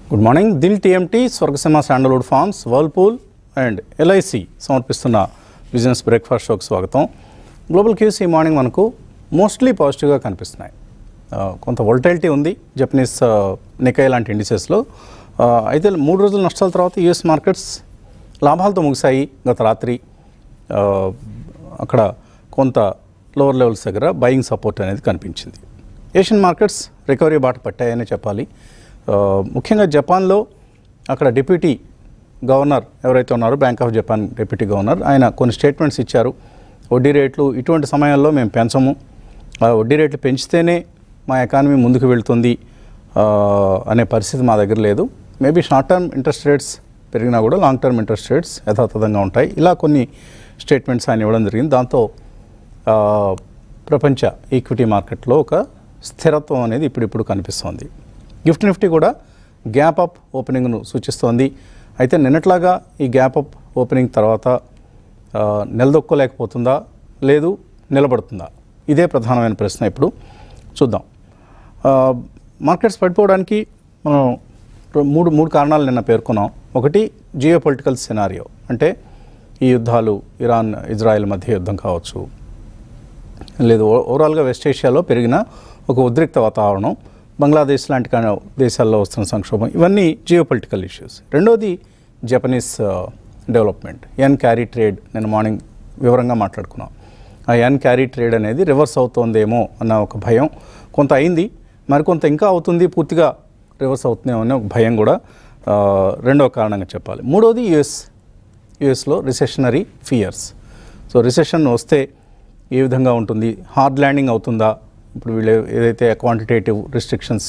Good morning Dil TMT Swargaseema sandalwood farms Whirlpool and LIC సమర్పిస్తున్న business breakfast షోకి స్వాగతం global cues ఈ మార్నింగ్ మనకు మోస్ట్లీ పాజిటివ్గా కనిపిస్తున్నాయి ఆ, కొంత వొలటైలిటీ ఉంది జపనీస్ నికై లాంటి ఇండిసెస్లో ఆ, అయితే మూడు రోజుల నష్టాల తర్వాత యుఎస్ మార్కెట్స్ లాభాలతో ముగిశాయి గత రాత్రి ఆ, అక్కడ కొంత లోవర్ లెవెల్స్ దగ్గర బయింగ్ సపోర్ట్ అనేది కనిపించింది ఏషియన్ మార్కెట్స్ రికవరీ బాట పట్టాయని చెప్పాలి ఆ, ముఖ్యంగా జపాన్లో అక్కడ డిప్యూటీ గవర్నర్ ఎవరైతే ఉన్నారో bank of Japan deputy governor ఆయన కొన్ని స్టేట్మెంట్స్ ఇచ్చారు వడ్డీ రేట్లు ఇటువంటి సమయాల్లో మేము పెంచము ఆ వడ్డీ రేట్లు పెంచితేనే మా ఎకానమీ ముందుకు వెళ్తుంది ఆ, అనే పరిస్థితి మా దగ్గర లేదు maybe short term interest rates పెరిగినా కూడా లాంగ్ టర్మ్ ఇంట్రెస్ట్ రేట్స్ యథాతథంగా ఉంటాయి ఇలా కొన్ని స్టేట్మెంట్స్ ఆయన ఇవ్వడం జరిగింది దాంతో ఆ, ప్రపంచ ఈక్విటీ మార్కెట్లో ఒక స్థిరత్వం అనేది ఇప్పుడిప్పుడు కనిపిస్తోంది గిఫ్ట్ నిఫ్టీ కూడా గ్యాప్ అప్ ఓపెనింగ్ను సూచిస్తోంది అయితే నిన్నట్లాగా ఈ గ్యాప్ అప్ ఓపెనింగ్ తర్వాత ఆ, నిలదొక్కోలేకపోతుందా లేదు నిలబడుతుందా ఇదే ప్రధానమైన ప్రశ్న ఇప్పుడు చూద్దాం ఆ, మార్కెట్స్ పడిపోవడానికి మనం రె- మూడు మూడు కారణాలు నిన్న పేర్కొన్నాం ఒకటి జియో పొలిటికల్ సినారియో అంటే ఈ యుద్ధాలు ఇరాన్ ఇజ్రాయెల్ మధ్య యుద్ధం కావచ్చు లేదు ఓ- ఓవరాల్గా వెస్ట్ ఏషియాలో పెరిగిన ఒక ఉద్రిక్త వాతావరణం బంగ్లాదేశ్ లాంటి కాని దేశాల్లో వస్తున్న సంక్షోభం ఇవన్నీ జియో పొలిటికల్ ఇష్యూస్ రెండోది Japanese development yen carry trade నేను మార్నింగ్ వివరంగా మాట్లాడుకున్నాం ఆ ఎన్ క్యారీ ట్రేడ్ అనేది రివర్స్ అవుతోందేమో అన్న ఒక భయం కొంత అయింది మరికొంత ఇంకా అవుతుంది పూర్తిగా రివర్స్ అవుతుందేమో అనే ఒక భయం కూడా ఆ, రెండవ కారణంగా చెప్పాలి మూడోది యుఎస్ యుఎస్లో రిసెషనరీ ఫియర్స్ సో రిసెషన్ వస్తే ఏ విధంగా ఉంటుంది హార్డ్ ల్యాండింగ్ అవుతుందా ఇప్పుడు వీళ్ళు ఏదైతే క్వాంటిటేటివ్ రిస్ట్రిక్షన్స్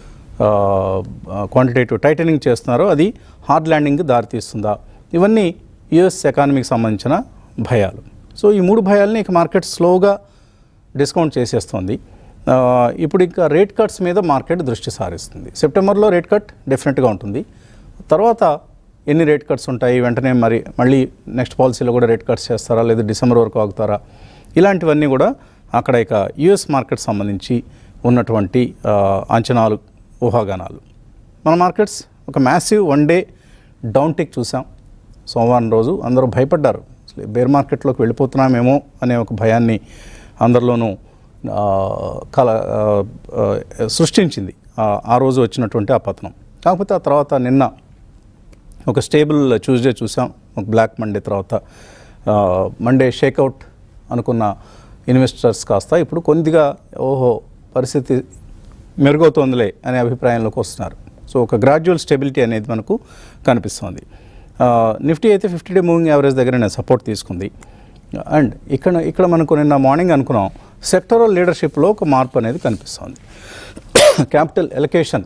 క్వాంటిటేటివ్ టైటనింగ్ చేస్తున్నారో అది హార్డ్ ల్యాండింగ్కి దారితీస్తుందా ఇవన్నీ యుఎస్ ఎకానమీకి సంబంధించిన భయాలు సో ఈ మూడు భయాల్ని ఇక మార్కెట్ స్లోగా డిస్కౌంట్ చేసేస్తుంది ఆ, ఇప్పుడు ఇంకా రేట్ కట్స్ మీద మార్కెట్ దృష్టి సారిస్తుంది సెప్టెంబర్లో రేట్ కట్ డెఫినెట్గా ఉంటుంది తర్వాత ఎన్ని రేట్ కట్స్ ఉంటాయి వెంటనే మరి మళ్ళీ నెక్స్ట్ పాలసీలో కూడా రేట్ కట్స్ చేస్తారా లేదా డిసెంబర్ వరకు ఆగుతారా ఇలాంటివన్నీ కూడా అక్కడ ఇక యుఎస్ మార్కెట్ సంబంధించి ఉన్నటువంటి ఆ, అంచనాలు ఊహాగానాలు మన మార్కెట్స్ ఒక massive one day down tick చూసాం సోమవారం రోజు అందరూ భయపడ్డారు అసలు బేర్ మార్కెట్లోకి వెళ్ళిపోతున్నామేమో అనే ఒక భయాన్ని అందరిలోనూ ఆ, కల ఆ, ఆ, సృష్టించింది ఆ- ఆ రోజు వచ్చినటువంటి ఆ పతనం కాకపోతే ఆ తర్వాత నిన్న ఒక స్టేబుల్ ట్యూస్డే చూసాం ఒక బ్లాక్ మండే తర్వాత మండే షేక్అవుట్ అనుకున్న ఇన్వెస్టర్స్ కాస్త ఇప్పుడు కొద్దిగా ఓహో పరిస్థితి మెరుగవుతోందిలే అనే అభిప్రాయంలోకి వస్తున్నారు సో ఒక గ్రాడ్యువల్ స్టెబిలిటీ అనేది మనకు కనిపిస్తోంది ఆ, నిఫ్టీ అయితే ఫిఫ్టీ డే మూవింగ్ యావరేజ్ దగ్గర నేను సపోర్ట్ తీసుకుంది అండ్ ఇక్కడ ఇక్కడ మనకు నిన్న మార్నింగ్ అనుకున్నాం సెక్టరల్ లీడర్షిప్లో ఒక మార్పు అనేది కనిపిస్తోంది క్యాపిటల్ ఎలకేషన్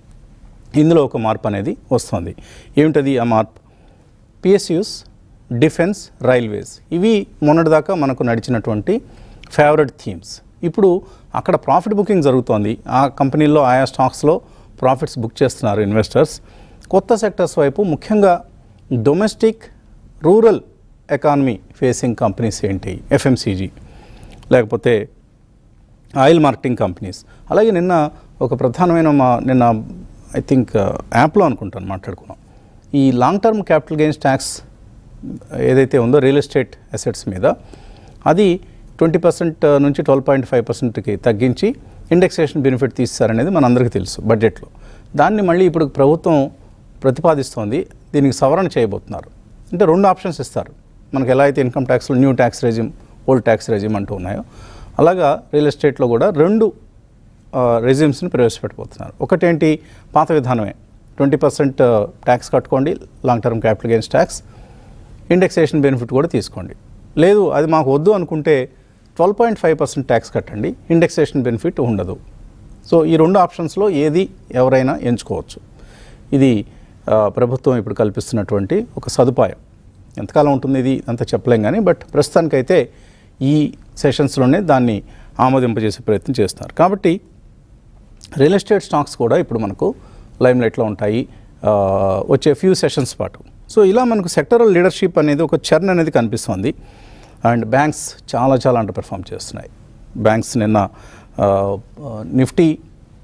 ఇందులో ఒక మార్పు అనేది వస్తుంది ఏమిటది ఆ మార్పు పిఎస్యూస్ డిఫెన్స్ రైల్వేస్ ఇవి మొన్నటిదాకా మనకు నడిచినటువంటి ఫేవరెట్ థీమ్స్ ఇప్పుడు అక్కడ ప్రాఫిట్ బుకింగ్ జరుగుతోంది ఆ కంపెనీల్లో ఆయా స్టాక్స్లో ప్రాఫిట్స్ బుక్ చేస్తున్నారు ఇన్వెస్టర్స్ కొత్త సెక్టర్స్ వైపు ముఖ్యంగా domestic rural economy facing companies ఏంటి ఎఫ్ఎంసీజీ లేకపోతే ఆయిల్ మార్కెటింగ్ కంపెనీస్ అలాగే నిన్న ఒక ప్రధానమైన మా నిన్న ఐ థింక్ యాప్లో అనుకుంటాను మాట్లాడుకున్నాం ఈ long term capital gains tax ఏదైతే ఉందో రియల్ ఎస్టేట్ అసెట్స్ మీద అది ట్వంటీ పర్సెంట్ నుంచి ట్వెల్వ్ పాయింట్ ఫైవ్ పర్సెంట్కి తగ్గించి ఇండెక్సేషన్ బెనిఫిట్ తీస్తారనేది మనందరికీ తెలుసు బడ్జెట్లో దాన్ని మళ్ళీ ఇప్పుడు ప్రభుత్వం ప్రతిపాదిస్తోంది దీనికి సవరణ చేయబోతున్నారు అంటే రెండు ఆప్షన్స్ ఇస్తారు మనకు ఎలా అయితే ఇన్కమ్ ట్యాక్స్లో new tax regime old tax regime అంటూ ఉన్నాయో అలాగా రియల్ ఎస్టేట్లో కూడా రెండు రెజిమ్స్ని ప్రవేశపెట్టబోతున్నారు ఒకటేంటి పాత విధానమే ట్వంటీ పర్సెంట్ ట్యాక్స్ కట్టుకోండి long term capital gains tax indexation benefit కూడా తీసుకోండి లేదు అది మాకు వద్దు అనుకుంటే twelve point five percent tax కట్టండి ఇండెక్సేషన్ బెనిఫిట్ ఉండదు సో ఈ రెండు ఆప్షన్స్లో ఏది ఎవరైనా ఎంచుకోవచ్చు ఇది ఆ, ప్రభుత్వం ఇప్పుడు కల్పిస్తున్నటువంటి ఒక సదుపాయం ఎంతకాలం ఉంటుంది ఇది అంత చెప్పలేం కానీ బట్ ప్రస్తుతానికైతే ఈ సెషన్స్లోనే దాన్ని ఆమోదింపజేసే ప్రయత్నం చేస్తున్నారు కాబట్టి రియల్ ఎస్టేట్ స్టాక్స్ కూడా ఇప్పుడు మనకు లైమ్ లైట్లో ఉంటాయి ఆ, వచ్చే ఫ్యూ సెషన్స్ పాటు సో ఇలా మనకు సెక్టరల్ లీడర్షిప్ అనేది ఒక చర్న్ అనేది కనిపిస్తుంది అండ్ బ్యాంక్స్ చాలా చాలా అండర్ పెర్ఫామ్ చేస్తున్నాయి బ్యాంక్స్ నిన్న ఆ, ఆ, నిఫ్టీ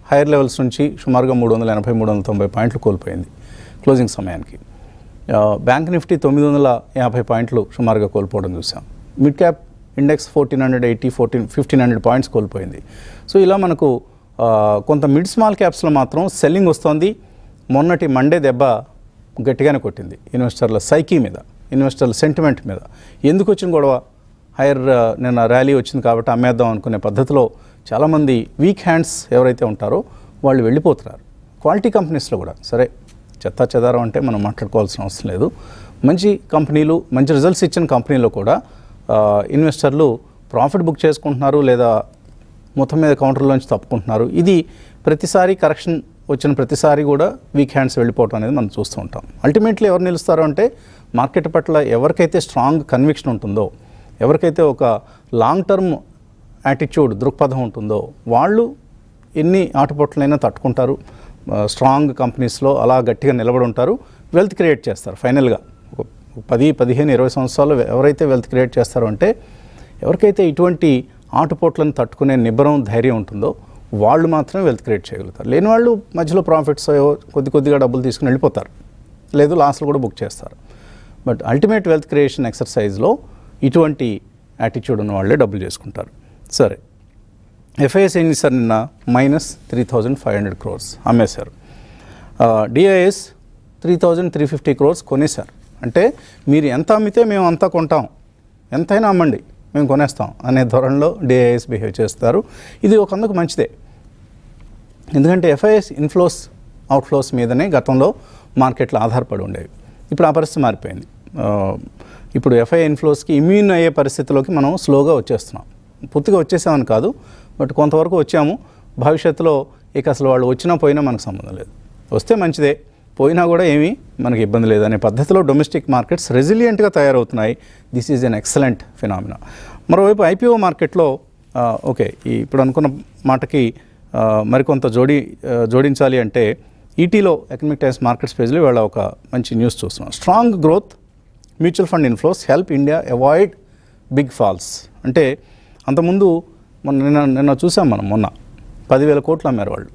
హైయర్ లెవెల్స్ నుంచి సుమారుగా మూడు వందల ఎనభై మూడు వందల తొంభై పాయింట్లు కోల్పోయింది క్లోజింగ్ సమయానికి ఆ, బ్యాంక్ నిఫ్టీ తొమ్మిది వందల యాభై పాయింట్లు సుమారుగా కోల్పోవడం చూసాం mid cap index fourteen hundred eighty fourteen fifteen hundred points కోల్పోయింది సో ఇలా మనకు ఆ, కొంత మిడ్ స్మాల్ క్యాప్స్లో మాత్రం సెల్లింగ్ వస్తోంది మొన్నటి మండే దెబ్బ గట్టిగానే కొట్టింది ఇన్వెస్టర్ల సైకీ మీద ఇన్వెస్టర్ల సెంటిమెంట్ మీద ఎందుకు వచ్చిన గొడవ హైయర్ ఆ, నిన్న ర్యాలీ వచ్చింది కాబట్టి అమ్మేద్దాం అనుకునే పద్ధతిలో చాలామంది వీక్ హ్యాండ్స్ ఎవరైతే ఉంటారో వాళ్ళు వెళ్ళిపోతున్నారు క్వాలిటీ కంపెనీస్లో కూడా సరే చెత్త చెదారం అంటే మనం మాట్లాడుకోవాల్సిన అవసరం లేదు మంచి కంపెనీలు మంచి రిజల్ట్స్ ఇచ్చిన కంపెనీలో కూడా ఆ, ఇన్వెస్టర్లు ప్రాఫిట్ బుక్ చేసుకుంటున్నారు లేదా మొత్తం మీద కౌంటర్లోంచి తప్పుకుంటున్నారు ఇది ప్రతిసారి కరెక్షన్ వచ్చిన ప్రతిసారి కూడా వీక్ హ్యాండ్స్ వెళ్ళిపోవటం అనేది మనం చూస్తూ ఉంటాం అల్టిమేట్లీ ఎవరు నిలుస్తారు అంటే మార్కెట్ పట్ల ఎవరికైతే స్ట్రాంగ్ కన్విక్షన్ ఉంటుందో ఎవరికైతే ఒక లాంగ్ టర్మ్ యాటిట్యూడ్ దృక్పథం ఉంటుందో వాళ్ళు ఎన్ని ఆటపోట్లైనా తట్టుకుంటారు ఆ, స్ట్రాంగ్ కంపెనీస్లో అలా గట్టిగా నిలబడి ఉంటారు వెల్త్ క్రియేట్ చేస్తారు ఫైనల్గా ఒక పది పదిహేను ఇరవై సంవత్సరాలు ఎవరైతే వెల్త్ క్రియేట్ చేస్తారో అంటే ఎవరికైతే ఇటువంటి ఆటుపోట్లను తట్టుకునే నిబ్బరం ధైర్యం ఉంటుందో వాళ్ళు మాత్రమే వెల్త్ క్రియేట్ చేయగలుగుతారు లేని వాళ్ళు మధ్యలో ప్రాఫిట్స్ ఏవో కొద్ది కొద్దిగా డబ్బులు తీసుకుని వెళ్ళిపోతారు లేదు లాస్లు కూడా బుక్ చేస్తారు బట్ అల్టిమేట్ వెల్త్ క్రియేషన్ ఎక్సర్సైజ్లో ఇటువంటి యాటిట్యూడ్ ఉన్న వాళ్ళే డబ్బులు చేసుకుంటారు సరే ఎఫ్ఐఎస్ ఏం చేశారు నిన్న minus three thousand five hundred crores అమ్మేశారు DIIs three thousand three fifty crores కొనేశారు అంటే మీరు ఎంత అమ్మితే మేము అంతా కొంటాం ఎంతైనా అమ్మండి మేము కొనేస్తాం అనే ధోరణిలో డిఐఎస్ బిహేవ్ చేస్తారు ఇది ఒక అందుకు మంచిదే ఎందుకంటే ఎఫ్ఐఎస్ ఇన్ఫ్లోస్ అవుట్ఫ్లోస్ మీదనే గతంలో మార్కెట్లు ఆధారపడి ఉండేవి ఇప్పుడు ఆ పరిస్థితి మారిపోయింది ఆ, ఇప్పుడు ఎఫ్ఐ ఇన్ఫ్లోస్కి ఇమ్యూన్ అయ్యే పరిస్థితిలోకి మనం స్లోగా వచ్చేస్తున్నాం పూర్తిగా వచ్చేసామని కాదు బట్ కొంతవరకు వచ్చాము భవిష్యత్తులో ఇక అసలు వాళ్ళు వచ్చినా పోయినా మనకు సంబంధం లేదు వస్తే మంచిదే పోయినా కూడా ఏమీ మనకి ఇబ్బంది లేదనే పద్ధతిలో డొమెస్టిక్ మార్కెట్స్ రెసిలియంట్గా తయారవుతున్నాయి this is an excellent phenomena మరోవైపు ఐపీఓ మార్కెట్లో ఆ, ఓకే ఈ ఇప్పుడు అనుకున్న మాటకి ఆ, మరికొంత జోడి ఆ, జోడించాలి అంటే ఈటీలో ఎకనమిక్ టైమ్స్ మార్కెట్స్ పేజ్లో ఇవాళ ఒక మంచి న్యూస్ చూస్తున్నాం strong growth mutual fund inflows help India avoid big falls అంటే అంతకుముందు మొన్న నిన్న నిన్న చూసాం మనం మొన్న పదివేల కోట్లు అమ్మారు వాళ్ళు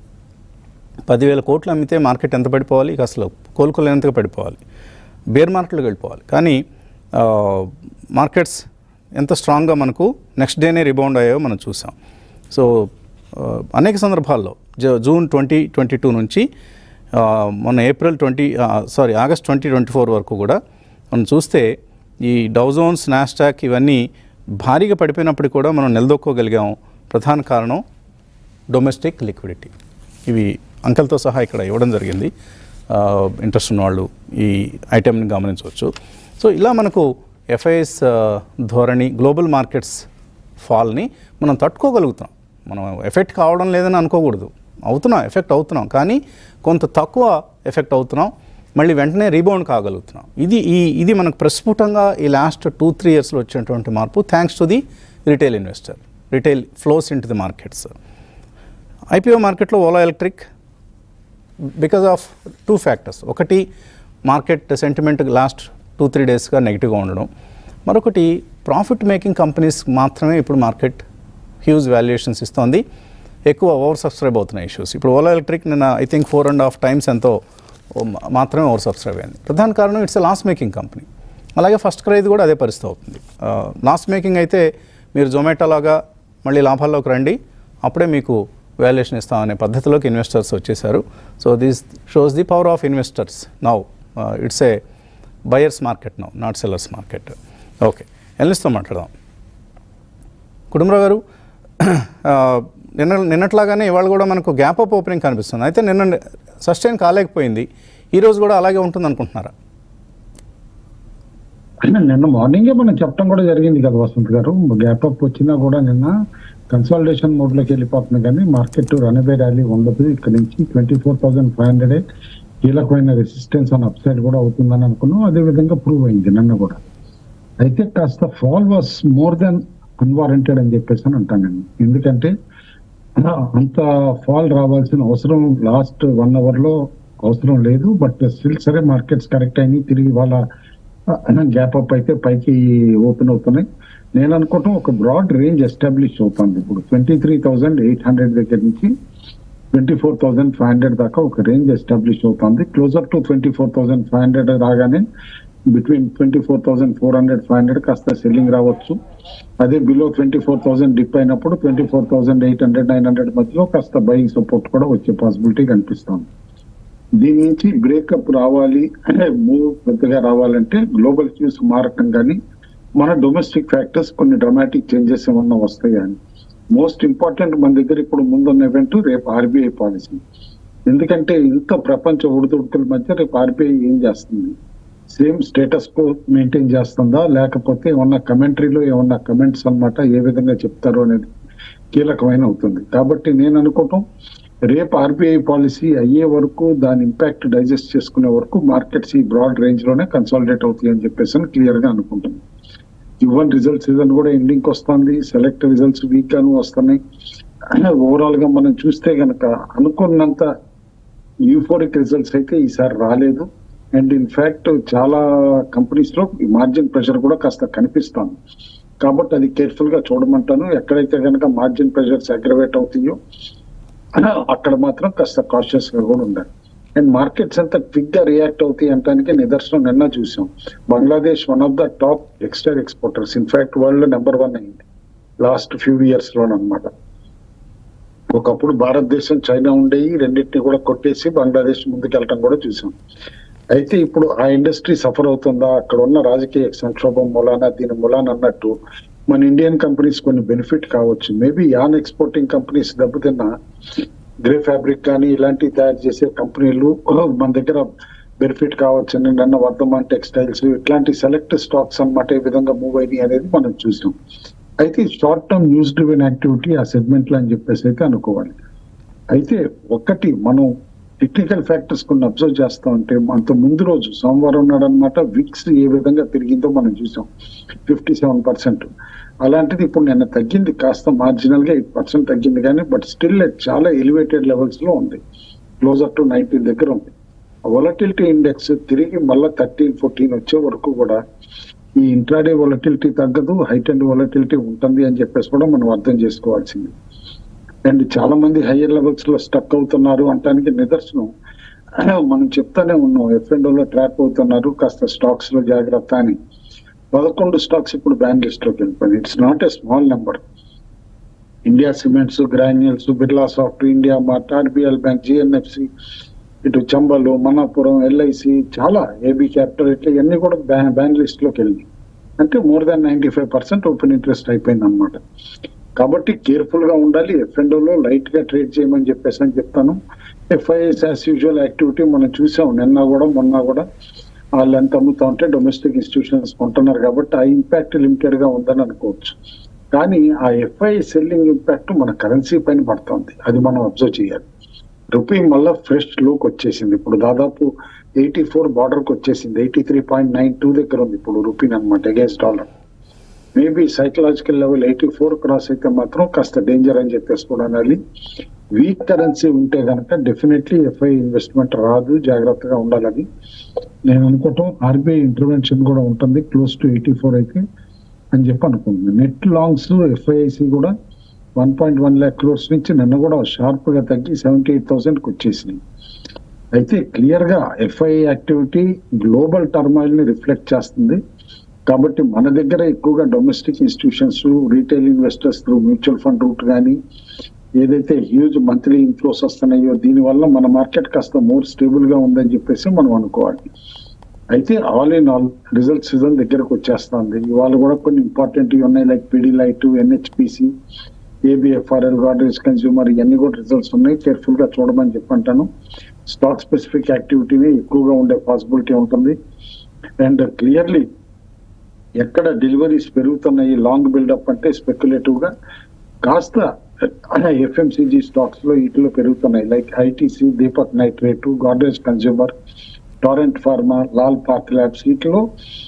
పదివేల కోట్లు అమ్మితే మార్కెట్ ఎంత పడిపోవాలి ఇక అసలు కోలుకోలేనంతగా పడిపోవాలి బేర్ మార్కెట్లోకి వెళ్ళిపోవాలి కానీ ఆ, మార్కెట్స్ ఎంత స్ట్రాంగ్గా మనకు నెక్స్ట్ డేనే రిబౌండ్ అయ్యాయో మనం చూసాం సో ఆ, అనేక సందర్భాల్లో జ- జూన్ ట్వంటీ ట్వంటీ టూ నుంచి ఆ, మొన్న April twenty sorry August twenty twenty four వరకు కూడా మనం చూస్తే ఈ డౌజోన్స్ నాస్టాక్ ఇవన్నీ భారీగా పడిపోయినప్పటికీ కూడా మనం నిలదొక్కోగలిగాం ప్రధాన కారణం డొమెస్టిక్ లిక్విడిటీ ఇవి అంకెలతో సహా ఇక్కడ ఇవ్వడం జరిగింది ఇంట్రెస్ట్ ఉన్నవాళ్ళు ఈ ఐటెంని గమనించవచ్చు సో ఇలా మనకు ఎఫ్ఐఎస్ ధోరణి గ్లోబల్ మార్కెట్స్ ఫాల్ని మనం తట్టుకోగలుగుతున్నాం మనం ఎఫెక్ట్ కావడం లేదని అనుకోకూడదు అవుతున్నాం ఎఫెక్ట్ అవుతున్నాం కానీ కొంత తక్కువ ఎఫెక్ట్ అవుతున్నాం మళ్ళీ వెంటనే రీబౌండ్ కాగలుగుతున్నాం ఇది ఈ ఇది మనకు ప్రస్ఫుటంగా ఈ లాస్ట్ టూ త్రీ ఇయర్స్లో వచ్చినటువంటి మార్పు thanks to the retail investor retail flows in to the markets IPO మార్కెట్లో Ola electric because of two factors ఒకటి market sentiment last two three డేస్గా నెగిటివ్గా ఉండడం మరొకటి ప్రాఫిట్ మేకింగ్ కంపెనీస్ మాత్రమే ఇప్పుడు మార్కెట్ హ్యూజ్ వాల్యుయేషన్స్ ఇస్తోంది ఎక్కువ ఓవర్ సబ్స్క్రైబ్ అవుతున్నాయి ఇష్యూస్ ఇప్పుడు ఓలా ఎలక్ట్రిక్ నిన్న I think four and half times ఎంతో ఓ మా- మాత్రమే ఓవర్ సబ్స్క్రైబ్ అయింది ప్రధాన కారణం ఇట్స్ లాస్ మేకింగ్ కంపెనీ అలాగే ఫస్ట్ క్రైది కూడా అదే పరిస్థితి అవుతుంది లాస్ మేకింగ్ అయితే మీరు జొమాటో లాగా మళ్ళీ లాభాల్లోకి రండి అప్పుడే మీకు వాల్యుయేషన్ ఇస్తామనే పద్ధతిలోకి ఇన్వెస్టర్స్ వచ్చేసారు so this shows the power of investors now it's a buyers market now not sellers market okay ఎల్నిస్తో మాట్లాడదాం కుటుంబరావు గారు ఆ, నిన్న నిన్నట్లాగానే ఇవాళ కూడా మనకు గ్యాప్ అప్ ఓపెనింగ్ కనిపిస్తుంది అయితే నిన్న సస్టైన్ కాలేకపోయింది ఈ రోజు కూడా అలాగే ఉంటుంది అనుకుంటున్నారా అయినా నిన్న మార్నింగే మనం చెప్పడం కూడా జరిగింది కదా వసంత్ గారు గ్యాప్ అప్ వచ్చినా కూడా నిన్న కన్సాలిడేషన్ మోడ్ లోకి వెళ్ళిపోతుంది కానీ మార్కెట్ రన్వే ర్యాలీ ఉండదు ఇక్కడ నుంచి twenty four thousand five hundred కీలకమైన రెసిస్టెన్స్ అని అప్ సైడ్ కూడా అవుతుందని అనుకున్నాం అదే విధంగా ప్రూవ్ అయింది నిన్న కూడా అయితే కాస్త fall was more than unwarranted అని చెప్పేసి అని అంటాను నేను ఎందుకంటే అంత ఫాల్ రావాల్సిన అవసరం లాస్ట్ వన్ అవర్ లో అవసరం లేదు బట్ స్టిల్ సరే మార్కెట్స్ కరెక్ట్ అయినాయి తిరిగి వాళ్ళ గ్యాప్ అప్ అయితే పైకి ఓపెన్ అవుతున్నాయి నేను అనుకోవటం ఒక బ్రాడ్ రేంజ్ ఎస్టాబ్లిష్ అవుతుంది ఇప్పుడు twenty three thousand eight hundred దగ్గర నుంచి twenty four thousand five hundred దాకా ఒక రేంజ్ ఎస్టాబ్లిష్ అవుతుంది closer to twenty four thousand five hundred రాగానే between twenty four thousand four hundred five hundred కాస్త సెల్లింగ్ రావచ్చు అదే below twenty four thousand dip అయినప్పుడు twenty four thousand eight hundred nine hundred మధ్యలో కాస్త బయింగ్ సపోర్ట్ కూడా వచ్చే పాసిబిలిటీ కనిపిస్తుంది దీని నుంచి బ్రేకప్ రావాలి మూవ్ పెద్దగా రావాలంటే గ్లోబల్ క్యూస్ మారటం కానీ మన డొమెస్టిక్ ఫ్యాక్టర్స్ కొన్ని డ్రమాటిక్ చేంజెస్ ఏమన్నా వస్తాయా అని మోస్ట్ ఇంపార్టెంట్ మన దగ్గర ఇప్పుడు ముందున్న ఈవెంట్ రేపు ఆర్బీఐ పాలసీ ఎందుకంటే ఇంత ప్రపంచ ఒడిదుడుకుల మధ్య రేపు ఆర్బీఐ ఏం చేస్తుంది సేమ్ స్టేటస్ కో మెయింటైన్ చేస్తుందా లేకపోతే ఏమన్నా కమెంటరీలో ఏమన్నా కమెంట్స్ అన్నమాట ఏ విధంగా చెప్తారో అనేది కీలకమైన అవుతుంది కాబట్టి నేను అనుకోవటం రేపు ఆర్బీఐ పాలసీ అయ్యే వరకు దాని ఇంపాక్ట్ డైజెస్ట్ చేసుకునే వరకు మార్కెట్స్ ఈ బ్రాడ్ రేంజ్ లోనే కన్సాలిడేట్ అవుతాయి అని చెప్పేసి క్లియర్ గా అనుకుంటున్నాను యువన్ రిజల్ట్ సీజన్ కూడా ఎండింగ్ వస్తుంది సెలెక్ట్ రిజల్ట్స్ వీక్ గాను వస్తున్నాయి ఓవరాల్ గా మనం చూస్తే గనక అనుకున్నంత యూఫోరిక్ రిజల్ట్స్ అయితే ఈసారి రాలేదు అండ్ ఇన్ ఫ్యాక్ట్ చాలా కంపెనీస్ లో మార్జిన్ ప్రెషర్ కూడా కాస్త కనిపిస్తుంది కాబట్టి అది కేర్ఫుల్ గా చూడమంటాను ఎక్కడైతే కనుక మార్జిన్ ప్రెషర్స్ అగ్రవేట్ అవుతాయో అక్కడ మాత్రం కాస్త కాషియస్ గా కూడా ఉండాలి అండ్ మార్కెట్స్ అంతా క్విక్ గా రియాక్ట్ అవుతాయి అంటానికి నిదర్శనం నిన్న చూసాం Bangladesh one of the top textile exporters in fact world number one అయింది లాస్ట్ ఫ్యూ ఇయర్స్ లోనమాట ఒకప్పుడు భారతదేశం చైనా ఉండేవి రెండింటిని కూడా కొట్టేసి బంగ్లాదేశ్ ముందుకెళ్ళటం కూడా చూసాం అయితే ఇప్పుడు ఆ ఇండస్ట్రీ సఫర్ అవుతుందా అక్కడ ఉన్న రాజకీయ సంక్షోభం మూలాన దీని మూలాన అన్నట్టు మన ఇండియన్ కంపెనీస్ కొన్ని బెనిఫిట్ కావచ్చు మేబీ యాన్ ఎక్స్పోర్టింగ్ కంపెనీస్ దెబ్బతిన్నా గ్రే ఫ్యాబ్రిక్ కానీ ఇలాంటివి తయారు చేసే కంపెనీలు మన దగ్గర బెనిఫిట్ కావచ్చు అని నన్న వర్ధమాన్ టెక్స్టైల్స్ ఇట్లాంటి సెలెక్ట్ స్టాక్స్ అన్నమాట ఏ విధంగా మూవ్ అయినాయి అనేది మనం చూసాం అయితే short term news driven activity ఆ సెగ్మెంట్ లో అని చెప్పేసి అయితే అనుకోవాలి అయితే ఒకటి మనం టెక్నికల్ ఫ్యాక్టర్స్ కొన్ని అబ్జర్వ్ చేస్తా ఉంటే అంత ముందు రోజు సోమవారం నాడు అనమాట విక్స్ ఏ విధంగా పెరిగిందో మనం చూసాం ఫిఫ్టీ సెవెన్ పర్సెంట్ అలాంటిది ఇప్పుడు నిన్న తగ్గింది కాస్త మార్జినల్ గా ఎయిట్ పర్సెంట్ తగ్గింది కానీ బట్ స్టిల్ చాలా ఎలివేటెడ్ లెవెల్స్ లో ఉంది క్లోజర్ టు నైన్టీన్ దగ్గర ఉంది వొలటిలిటీ ఇండెక్స్ తిరిగి మళ్ళీ థర్టీన్ ఫోర్టీన్ వచ్చే వరకు కూడా ఈ ఇంట్రాడే వొలటిలిటీ తగ్గదు హైట్ అండ్ వొలటిలిటీ ఉంటుంది అని చెప్పేసి కూడా మనం అర్థం చేసుకోవాల్సింది అండ్ చాలా మంది హయ్యర్ లెవెల్స్ లో స్టక్ అవుతున్నారు అంటానికి నిదర్శనం మనం చెప్తానే ఉన్నాం ఎఫ్ అండ్ లో ట్రాప్ అవుతున్నారు కాస్త స్టాక్స్ లో జాగ్రత్త అని పదకొండు స్టాక్స్ ఇప్పుడు బ్యాన్ లిస్ట్ లోకి వెళ్ళిపోయింది it's not a small number India Cements Granules Birlasoft IndiaMART RBL bank GNFC ఇటు చంబలు మనాపురం ఎల్ఐసి చాలా ఏబీ క్యాపిటల్ ఇట్లా ఇవన్నీ కూడా బ్యాన్ బ్యాన్ లిస్ట్ లోకి వెళ్ళింది అంటే more than ninety five percent open interest అయిపోయింది అనమాట కాబట్టి కేర్ఫుల్ గా ఉండాలి ఎఫ్ఎండో లో లైట్ గా ట్రేడ్ చేయమని చెప్పేసి అని చెప్తాను ఎఫ్ఐఎస్ యాజ్ యూజువల్ యాక్టివిటీ మనం చూసాం నిన్న కూడా మొన్న కూడా వాళ్ళు ఎంత అమ్ముతా ఉంటే డొమెస్టిక్ ఇన్స్టిట్యూషన్స్ కొంటున్నారు కాబట్టి ఆ ఇంపాక్ట్ లిమిటెడ్ గా ఉందని అనుకోవచ్చు కానీ ఆ ఎఫ్ఐ సెల్లింగ్ ఇంపాక్ట్ మన కరెన్సీ పైన పడుతుంది అది మనం అబ్జర్వ్ చేయాలి రూపీ మళ్ళా ఫ్రెష్ లోకి వచ్చేసింది ఇప్పుడు దాదాపు ఎయిటీ ఫోర్ బార్డర్ కి వచ్చేసింది eighty three point nine two దగ్గర ఉంది ఇప్పుడు రూపీని అనమాట against dollar maybe psychological level eighty four cross అయితే మాత్రం కాస్త డేంజర్ అని చెప్పేసి కూడా అనాలి వీక్ కరెన్సీ ఉంటే కనుక డెఫినెట్లీ ఎఫ్ఐ ఇన్వెస్ట్మెంట్ రాదు జాగ్రత్తగా ఉండాలని నేను అనుకోవటం ఆర్బీఐ ఇంటర్వెన్షన్ కూడా ఉంటుంది క్లోజ్ టు ఎయిటీ ఫోర్ అయితే అని చెప్పి అనుకుంటున్నాను నెట్ లాంగ్స్ ఎఫ్ఐఐసి కూడా one point one lakh crores నుంచి నిన్న కూడా షార్ప్ గా తగ్గి సెవెంటీ ఎయిట్ థౌసండ్ కి వచ్చేసినాయి అయితే క్లియర్ గా ఎఫ్ఐ యాక్టివిటీ గ్లోబల్ టర్మాయిల్ ని రిఫ్లెక్ట్ చేస్తుంది కాబట్టి మన దగ్గర ఎక్కువగా domestic institutions retail investors through mutual fund route కానీ ఏదైతే హ్యూజ్ మంత్లీ ఇన్ఫ్లోస్ వస్తున్నాయో దీనివల్ల మన మార్కెట్ కాస్త మోర్ స్టేబుల్ గా ఉందని చెప్పేసి మనం అనుకోవాలి అయితే all in all result season దగ్గరకు వచ్చేస్తుంది ఇవాళ కూడా కొన్ని ఇంపార్టెంట్ ఉన్నాయి like Pidilite NHPC ABFRL Godrej consumer ఇవన్నీ కూడా రిజల్ట్స్ ఉన్నాయి కేర్ఫుల్ గా చూడమని చెప్పంటాను స్టాక్ స్పెసిఫిక్ యాక్టివిటీని ఎక్కువగా ఉండే పాసిబిలిటీ ఉంటుంది అండ్ క్లియర్లీ ఎక్కడ డెలివరీస్ పెరుగుతున్నాయి లాంగ్ బిల్డప్ అంటే స్పెక్యులేటివ్ గా కాస్త ఎఫ్ఎంసీజీ స్టాక్స్ లో వీటిలో పెరుగుతున్నాయి like ITC Deepak nitrate Godrej consumer Torrent pharma Lal పార్క్ ల్యాబ్స్ వీటిలో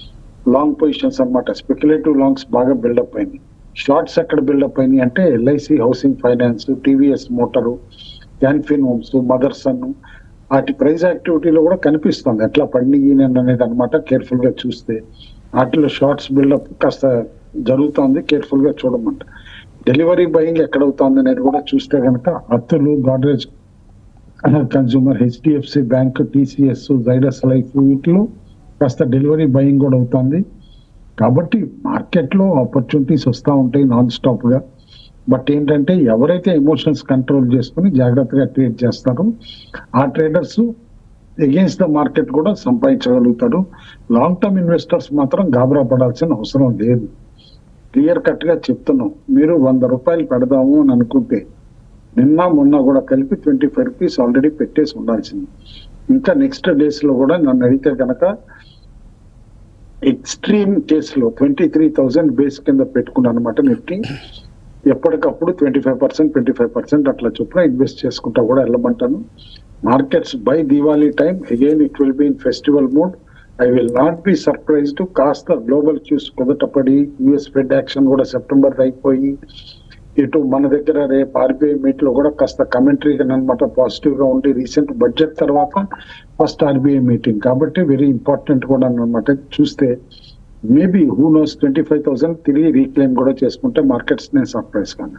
లాంగ్ పొజిషన్స్ అన్నమాట స్పెక్యులేటివ్ లాంగ్స్ బాగా బిల్డప్ అయినాయి షార్ట్స్ ఎక్కడ బిల్డప్ అయినాయి అంటే LIC housing finance TVS motor Can Fin homes Motherson వాటి ప్రైస్ యాక్టివిటీలో కూడా కనిపిస్తుంది ఎట్లా పండిగి అనేది అనమాట కేర్ఫుల్ గా చూస్తే వాటిలో షార్ట్స్ బిల్డప్ కాస్త జరుగుతుంది కేర్ఫుల్ గా చూడమంట డెలివరీ బయింగ్ ఎక్కడ అవుతుంది అనేది కూడా చూస్తే కనుక అత్తులు Godrej consumer HDFC bank TCS Zydus life వీటిలో కాస్త డెలివరీ బయింగ్ కూడా అవుతుంది కాబట్టి మార్కెట్లో ఆపర్చునిటీస్ వస్తూ ఉంటాయి నాన్ స్టాప్ గా బట్ ఏంటంటే ఎవరైతే ఎమోషన్స్ కంట్రోల్ చేసుకుని జాగ్రత్తగా ట్రేడ్ చేస్తారో ఆ ట్రేడర్స్ ఎగెన్స్ట్ ద మార్కెట్ కూడా సంపాదించగలుగుతారు లాంగ్ టర్మ్ ఇన్వెస్టర్స్ మాత్రం గాబరా పడాల్సిన అవసరం లేదు క్లియర్ కట్ గా చెప్తున్నాం మీరు వంద రూపాయలు పెడదాము అని అనుకుంటే నిన్న మొన్న కూడా కలిపి ట్వంటీ ఫైవ్ రూపీస్ ఆల్రెడీ పెట్టేసి ఉండాల్సింది ఇంకా నెక్స్ట్ డేస్ లో కూడా నన్ను అడిగితే కనుక ఎక్స్ట్రీమ్ కేసులో ట్వంటీ త్రీ థౌసండ్ బేస్ కింద పెట్టుకున్నాను అనమాట నిఫ్టీ ఎప్పటికప్పుడు twenty five percent twenty five percent అట్లా చొప్పున ఇన్వెస్ట్ చేసుకుంటా కూడా వెళ్ళమంటాను markets by Diwali time again it will be in festival mood I will not be surprised కాస్త గ్లోబల్ క్యూస్ కుదటపడి యుఎస్ ఫెడ్ యాక్షన్ కూడా సెప్టెంబర్ అయిపోయి ఇటు మన దగ్గర రేపు ఆర్బీఐ మీట్ లో కూడా కాస్త కమెంటరీ అనమాట పాజిటివ్ గా ఉండి రీసెంట్ బడ్జెట్ తర్వాత ఫస్ట్ ఆర్బీఐ మీటింగ్ కాబట్టి వెరీ ఇంపార్టెంట్ కూడా అనమాట చూస్తే maybe who knows twenty five thousand తిరిగి రీక్లెయిమ్ కూడా చేసుకుంటే మార్కెట్స్ నేను సర్ప్రైజ్ కానీ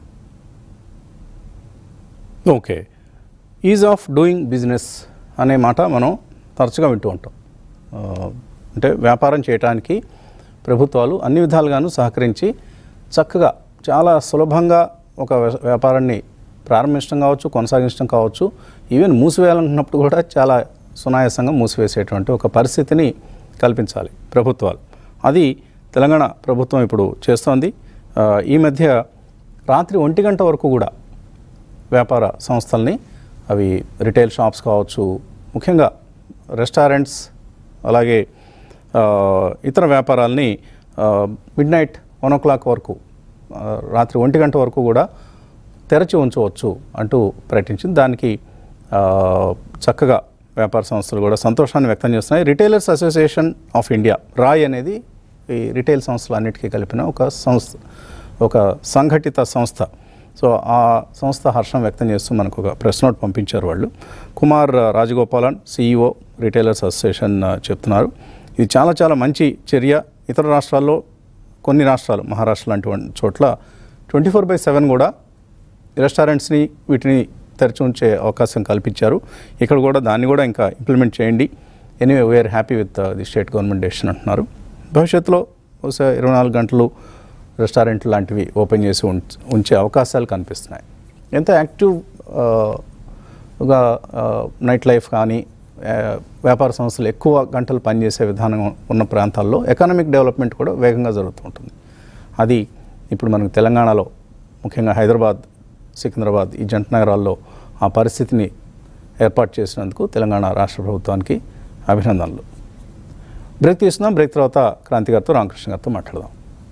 okay ease of doing business అనే మాట మనం తరచుగా వింటూ ఉంటాం ఆ, అంటే వ్యాపారం చేయడానికి ప్రభుత్వాలు అన్ని విధాలుగాను సహకరించి చక్కగా చాలా సులభంగా ఒక వ్య- వ్యాపారాన్ని ప్రారంభించడం కావచ్చు కొనసాగించడం కావచ్చు ఈవెన్ మూసివేయాలనుకున్నప్పుడు కూడా చాలా సునాయాసంగా మూసివేసేటువంటి ఒక పరిస్థితిని కల్పించాలి ప్రభుత్వాలు అది తెలంగాణ ప్రభుత్వం ఇప్పుడు చేస్తోంది ఆ, ఈ మధ్య రాత్రి ఒంటి గంట వరకు కూడా వ్యాపార సంస్థల్ని అవి రిటైల్ షాప్స్ కావచ్చు ముఖ్యంగా రెస్టారెంట్స్ అలాగే ఆ, ఇతర వ్యాపారాల్ని midnight one o'clock వరకు ఆ, రాత్రి ఒంటి గంట వరకు కూడా తెరచి ఉంచవచ్చు అంటూ ప్రకటించింది దానికి ఆ, చక్కగా వ్యాపార సంస్థలు కూడా సంతోషాన్ని వ్యక్తం చేస్తున్నాయి retailers association of India RAI అనేది ఈ రిటైల్ సంస్థలన్నిటికీ కలిపిన ఒక సంస్థ ఒక సంఘటిత సంస్థ సో ఆ సంస్థ హర్షం వ్యక్తం చేస్తూ మనకు ఒక ప్రెస్ నోట్ పంపించారు వాళ్ళు Kumar Rajagopalan CEO retailers association ఆ, చెప్తున్నారు ఇది చాలా చాలా మంచి చర్య ఇతర రాష్ట్రాల్లో కొన్ని రాష్ట్రాలు మహారాష్ట్ర లాంటి వన్- చోట్ల ట్వంటీ ఫోర్ బై సెవెన్ కూడా రెస్టారెంట్స్ని వీటిని తెరిచి ఉంచే అవకాశం కల్పించారు ఇక్కడ కూడా దాన్ని కూడా ఇంకా ఇంప్లిమెంట్ చేయండి anyway we're happy with the state government decision అంటున్నారు భవిష్యత్తులో బహుశా ఇరవై నాలుగు గంటలు రెస్టారెంట్ లాంటివి ఓపెన్ చేసి ఉంచ- ఉంచే అవకాశాలు కనిపిస్తున్నాయి ఎంత యాక్టివ్ ఆ, గా నైట్ లైఫ్ కానీ ఆ, వ్యాపార సంస్థలు ఎక్కువ గంటలు పనిచేసే విధానం ఉన్న ప్రాంతాల్లో ఎకనామిక్ డెవలప్మెంట్ కూడా వేగంగా జరుగుతూ ఉంటుంది అది ఇప్పుడు మనకు తెలంగాణలో ముఖ్యంగా హైదరాబాద్ సికింద్రాబాద్ ఈ జంట నగరాల్లో ఆ పరిస్థితిని ఏర్పాటు చేసినందుకు తెలంగాణ రాష్ట్ర ప్రభుత్వానికి అభినందనలు బ్రేక్ తీసుకుందాం బ్రేక్ తర్వాత క్రాంతి గారితో రామకృష్ణ గారితో మాట్లాడదాం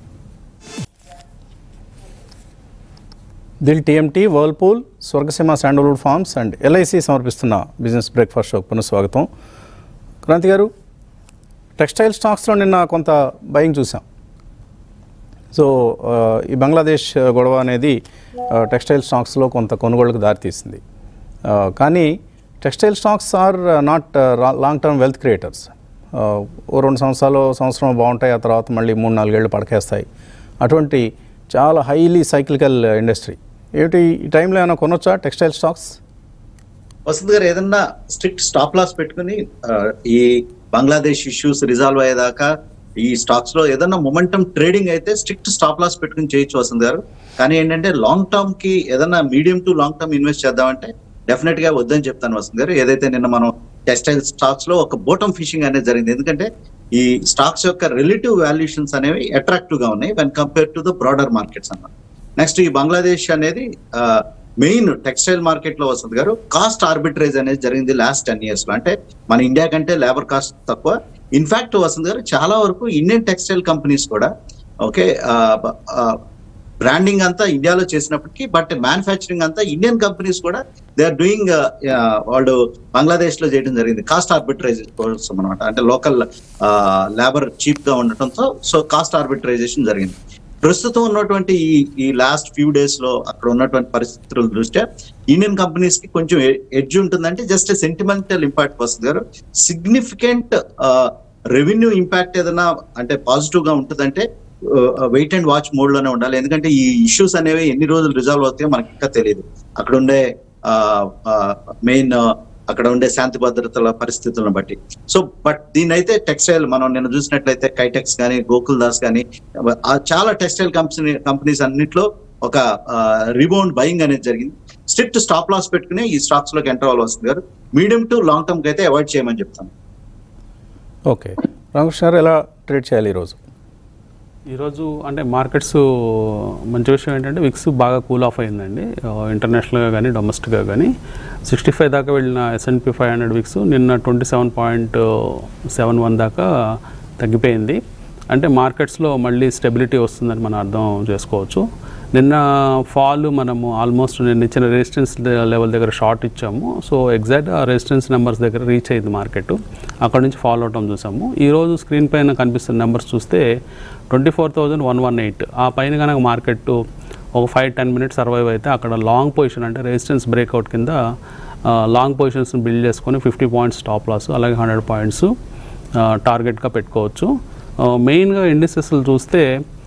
Dil TMT Whirlpool Swargaseema sandalwood farms and LIC సమర్పిస్తున్న బిజినెస్ బ్రేక్ఫాస్ట్ షోకి పునఃస్వాగతం క్రాంతి గారు టెక్స్టైల్ స్టాక్స్లో నిన్న కొంత బయింగ్ చూసాం సో ఆ, ఈ బంగ్లాదేశ్ గొడవ అనేది ఆ, టెక్స్టైల్ స్టాక్స్లో కొంత కొనుగోళ్లకు దారితీసింది ఆ, కానీ textile stocks are not long term wealth creators ఓ రెండు సంవత్సరాలు సంవత్సరం బాగుంటాయి ఆ తర్వాత మళ్ళీ మూడు నాలుగేళ్ళు పడకేస్తాయి అటువంటి చాలా హైలీ సైక్లికల్ ఇండస్ట్రీ ఏమిటి ఈ టైంలో ఏమైనా కొనొచ్చా టెక్స్టైల్ స్టాక్స్ వసంత్ గారు ఏదన్నా స్ట్రిక్ట్ స్టాప్ లాస్ పెట్టుకుని ఆ, ఈ బంగ్లాదేశ్ ఇష్యూస్ రిజాల్వ్ అయ్యేదాకా ఈ స్టాక్స్ లో ఏదన్నా మొమెంటం ట్రేడింగ్ అయితే స్ట్రిక్ట్ స్టాప్ లాస్ పెట్టుకుని చేయొచ్చు వసంత్ గారు కానీ ఏంటంటే లాంగ్ టర్మ్ కి ఏదన్నా medium to long term invest చేద్దామంటే డెఫినెట్ గా వద్దని చెప్తాను వసంత్ గారు ఏదైతే నిన్న మనం టెక్స్టైల్ స్టాక్స్ లో ఒక బోటం ఫిషింగ్ అనేది జరిగింది ఎందుకంటే ఈ స్టాక్స్ యొక్క రిలేటివ్ వాల్యుయేషన్స్ అనేవి అట్రాక్టివ్ గా ఉన్నాయి when compare to the broader markets అన్నమాట నెక్స్ట్ ఈ బంగ్లాదేశ్ అనేది మెయిన్ టెక్స్టైల్ మార్కెట్ లో వస్తుంది గారు కాస్ట్ ఆర్బిట్రేజ్ అనేది జరిగింది లాస్ట్ టెన్ ఇయర్స్ లో అంటే మన ఇండియా కంటే లేబర్ కాస్ట్ తక్కువ ఇన్ఫాక్ట్ వసంత్ గారు చాలా వరకు ఇండియన్ టెక్స్టైల్ కంపెనీస్ కూడా ఓకే బ్రాండింగ్ అంతా ఇండియాలో చేసినప్పటికీ బట్ మ్యానుఫ్యాక్చరింగ్ అంతా ఇండియన్ కంపెనీస్ కూడా దే ఆర్ డూయింగ్ వాళ్ళు బంగ్లాదేశ్ లో చేయడం జరిగింది కాస్ట్ ఆర్బిట్రైజ్ కోసం అనమాట అంటే లోకల్ లేబర్ చీప్ గా ఉండటంతో సో కాస్ట్ ఆర్బిట్రైజేషన్ జరిగింది ప్రస్తుతం ఉన్నటువంటి ఈ ఈ లాస్ట్ ఫ్యూ డేస్ లో అక్కడ ఉన్నటువంటి పరిస్థితుల దృష్ట్యా ఇండియన్ కంపెనీస్ కి కొంచెం ఎడ్జ్ ఉంటుందంటే జస్ట్ సెంటిమెంటల్ ఇంపాక్ట్ వస్తుంది గారు సిగ్నిఫికెంట్ రెవెన్యూ ఇంపాక్ట్ ఏదైనా అంటే పాజిటివ్ గా ఉంటుందంటే వెయిట్ అండ్ వాచ్ మోడ్ లోనే ఉండాలి ఎందుకంటే ఈ ఇష్యూస్ అనేవి ఎన్ని రోజులు రిజాల్వ్ అవుతాయో మనకి ఇంకా తెలియదు అక్కడ ఉండే మెయిన్ అక్కడ ఉండే శాంతి భద్రతల పరిస్థితులను బట్టి సో బట్ దీని అయితే టెక్స్టైల్ మనం నిన్న చూసినట్లయితే కైటెక్స్ కానీ గోకుల్ దాస్ కానీ ఆ చాలా టెక్స్టైల్ కంపెనీ కంపెనీస్ అన్నిట్లో ఒక రిబౌండ్ బయింగ్ అనేది జరిగింది స్ట్రిక్ట్ స్టాప్ లాస్ పెట్టుకుని ఈ స్టాక్స్ లోకి ఎంటర్ అవ్వాలి వస్తుంది గారు మీడియం టు లాంగ్ టర్మ్ కి అయితే అవాయిడ్ చేయమని చెప్తాను ఓకే రామకృష్ణ గారు ఎలా ట్రేడ్ చేయాలి ఈరోజు ఈరోజు అంటే మార్కెట్స్ మంచి విషయం ఏంటంటే విక్స్ బాగా కూల్ ఆఫ్ అయిందండి ఇంటర్నేషనల్గా కానీ డొమెస్టిక్గా కానీ సిక్స్టీ ఫైవ్ దాకా వెళ్ళిన ఎస్ఎన్పి ఫైవ్ హండ్రెడ్ విక్స్ నిన్న twenty seven point seven one దాకా తగ్గిపోయింది అంటే మార్కెట్స్లో మళ్ళీ స్టెబిలిటీ వస్తుందని మనం అర్థం చేసుకోవచ్చు నిన్న ఫాల్ మనము ఆల్మోస్ట్ నిన్న ఇచ్చిన రెసిస్టెన్స్ లెవెల్ దగ్గర షార్ట్ ఇచ్చాము సో ఎగ్జాక్ట్ ఆ రెసిస్టెన్స్ నెంబర్స్ దగ్గర రీచ్ అయింది మార్కెట్ అక్కడ నుంచి ఫాలో అవటం చూసాము ఈరోజు స్క్రీన్ పైన కనిపిస్తున్న నెంబర్స్ చూస్తే twenty four thousand one one eight ఆ పైన కనుక మార్కెట్ ఒక ఫైవ్ టెన్ మినిట్స్ సర్వైవ్ అయితే అక్కడ లాంగ్ పొజిషన్ అంటే రెసిస్టెన్స్ బ్రేక్అవుట్ కింద లాంగ్ పొజిషన్స్ని బిల్డ్ చేసుకొని ఫిఫ్టీ పాయింట్స్ టాప్ లాస్ అలాగే హండ్రెడ్ పాయింట్స్ టార్గెట్గా పెట్టుకోవచ్చు మెయిన్గా ఇండిసెస్లు చూస్తే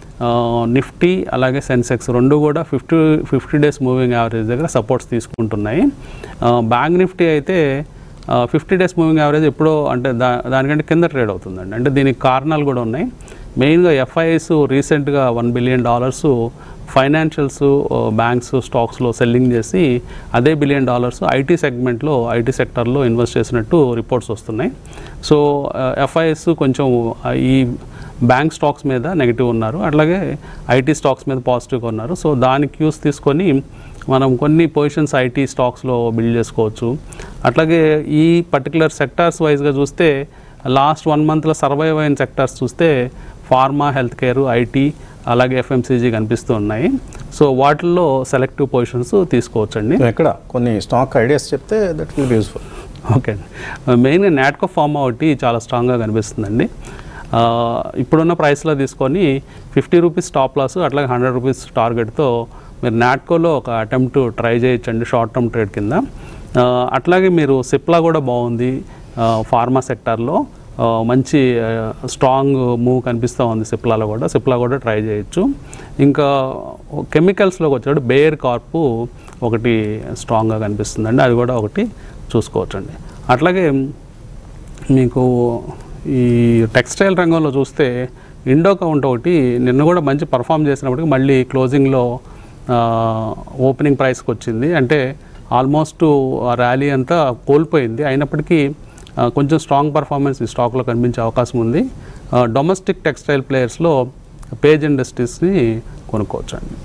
నిఫ్టీ అలాగే సెన్సెక్స్ రెండు కూడా fifty fifty days moving average దగ్గర సపోర్ట్స్ తీసుకుంటున్నాయి బ్యాంక్ నిఫ్టీ అయితే ఫిఫ్టీ డేస్ మూవింగ్ యావరేజ్ ఎప్పుడో అంటే దా దానికంటే కింద ట్రేడ్ అవుతుందండి అంటే దీనికి కారణాలు కూడా ఉన్నాయి మెయిన్గా ఎఫ్ఐఎస్ రీసెంట్గా one billion dollars financials banks స్టాక్స్లో సెల్లింగ్ చేసి అదే బిలియన్ డాలర్స్ ఐటీ సెగ్మెంట్లో ఐటీ సెక్టర్లో ఇన్వెస్ట్ చేసినట్టు రిపోర్ట్స్ వస్తున్నాయి సో ఎఫ్ఐఎస్ కొంచెం ఆ, ఈ బ్యాంక్ స్టాక్స్ మీద నెగిటివ్ ఉన్నారు అట్లాగే ఐటీ స్టాక్స్ మీద పాజిటివ్గా ఉన్నారు సో దాని క్యూస్ తీసుకొని మనం కొన్ని పొజిషన్స్ ఐటీ స్టాక్స్లో బిల్డ్ చేసుకోవచ్చు అట్లాగే ఈ పర్టికులర్ సెక్టార్స్ వైజ్గా చూస్తే లాస్ట్ వన్ మంత్లో సర్వైవ్ అయిన సెక్టార్స్ చూస్తే ఫార్మా హెల్త్ కేర్ ఐటీ అలాగే ఎఫ్ఎంసీజీ కనిపిస్తూ ఉన్నాయి సో వాటిల్లో సెలెక్టివ్ పొజిషన్స్ తీసుకోవచ్చండి ఎక్కడ కొన్ని స్టాక్ ఐడియాస్ చెప్తే that will be useful okay అండి మెయిన్గా నాట్కో ఫార్మా ఒకటి చాలా స్ట్రాంగ్గా కనిపిస్తుందండి ఆ, ఇప్పుడున్న ప్రైస్లో తీసుకొని ఫిఫ్టీ రూపీస్ టాప్ లాస్ అట్లాగే హండ్రెడ్ రూపీస్ టార్గెట్తో మీరు నాట్కోలో ఒక అటెంప్ట్ ట్రై చేయొచ్చండి షార్ట్ టర్మ్ ట్రేడ్ కింద ఆ, అట్లాగే మీరు సిప్లా కూడా బాగుంది ఆ, ఫార్మా సెక్టార్లో ఆ, మంచి ఆ, స్ట్రాంగ్ మూవ్ కనిపిస్తూ ఉంది సిప్లాలో కూడా సిప్లా కూడా ట్రై చేయొచ్చు ఇంకా కెమికల్స్లోకి వచ్చాడు బేర్ కార్పు ఒకటి స్ట్రాంగ్గా కనిపిస్తుందండి అది కూడా ఒకటి చూసుకోవచ్చండి అట్లాగే మీకు ఈ టెక్స్టైల్ రంగంలో చూస్తే ఇండో కౌంట్ ఒకటి నిన్న కూడా మంచి పర్ఫామ్ చేసినప్పటికీ మళ్ళీ క్లోజింగ్లో ఓపెనింగ్ ప్రైస్కి వచ్చింది అంటే ఆల్మోస్ట్ ఆ ర్యాలీ అంతా కోల్పోయింది అయినప్పటికీ ఆ, కొంచెం స్ట్రాంగ్ పర్ఫార్మెన్స్ ఈ స్టాక్లో కనిపించే అవకాశం ఉంది డొమెస్టిక్ టెక్స్టైల్ ప్లేయర్స్లో పేజ్ ఇండస్ట్రీస్ని కొనుక్కోవచ్చండి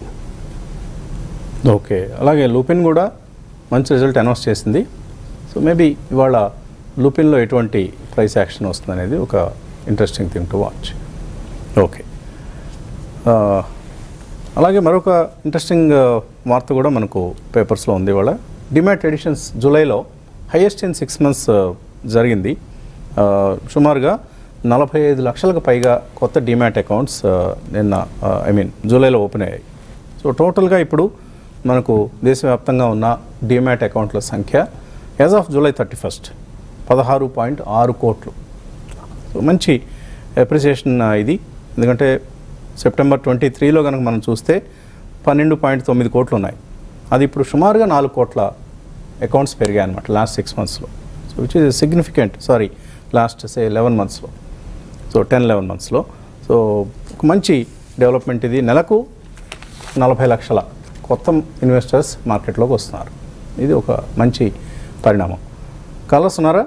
ఓకే అలాగే లూపిన్ కూడా మంచి రిజల్ట్ అనౌన్స్ చేసింది సో మేబీ ఇవాళ లూపిన్లో ఎటువంటి ప్రైస్ యాక్షన్ వస్తుంది అనేది ఒక interesting thing to watch okay ఆ, అలాగే మరొక ఇంట్రెస్టింగ్ వార్త కూడా మనకు పేపర్స్లో ఉంది ఇవాళ డిమాట్ ఎడిషన్స్ జూలైలో హైయెస్ట్ ఇన్ సిక్స్ మంత్స్ జరిగింది ఆ, సుమారుగా నలభై ఐదు లక్షలకు పైగా కొత్త డిమాట్ అకౌంట్స్ ఆ, నిన్న ఐ మీన్ జూలైలో ఓపెన్ అయ్యాయి సో టోటల్గా ఇప్పుడు మనకు దేశవ్యాప్తంగా ఉన్న డిమాట్ అకౌంట్ల సంఖ్య as of July thirty first పదహారు పాయింట్ ఆరు కోట్లు సో మంచి అప్రిసియేషన్ ఇది ఎందుకంటే సెప్టెంబర్ ట్వంటీ త్రీలో కనుక మనం చూస్తే పన్నెండు పాయింట్ తొమ్మిది కోట్లు ఉన్నాయి అది ఇప్పుడు సుమారుగా నాలుగు కోట్ల అకౌంట్స్ పెరిగాయి అనమాట లాస్ట్ సిక్స్ మంత్స్లో so which is significant sorry last say eleven మంత్స్లో సో టెన్ లెవెన్ మంత్స్లో సో ఒక మంచి డెవలప్మెంట్ ఇది నెలకు నలభై లక్షల కొత్త ఇన్వెస్టర్స్ మార్కెట్లోకి వస్తున్నారు ఇది ఒక మంచి పరిణామం కాలర్స్ ఉన్నారా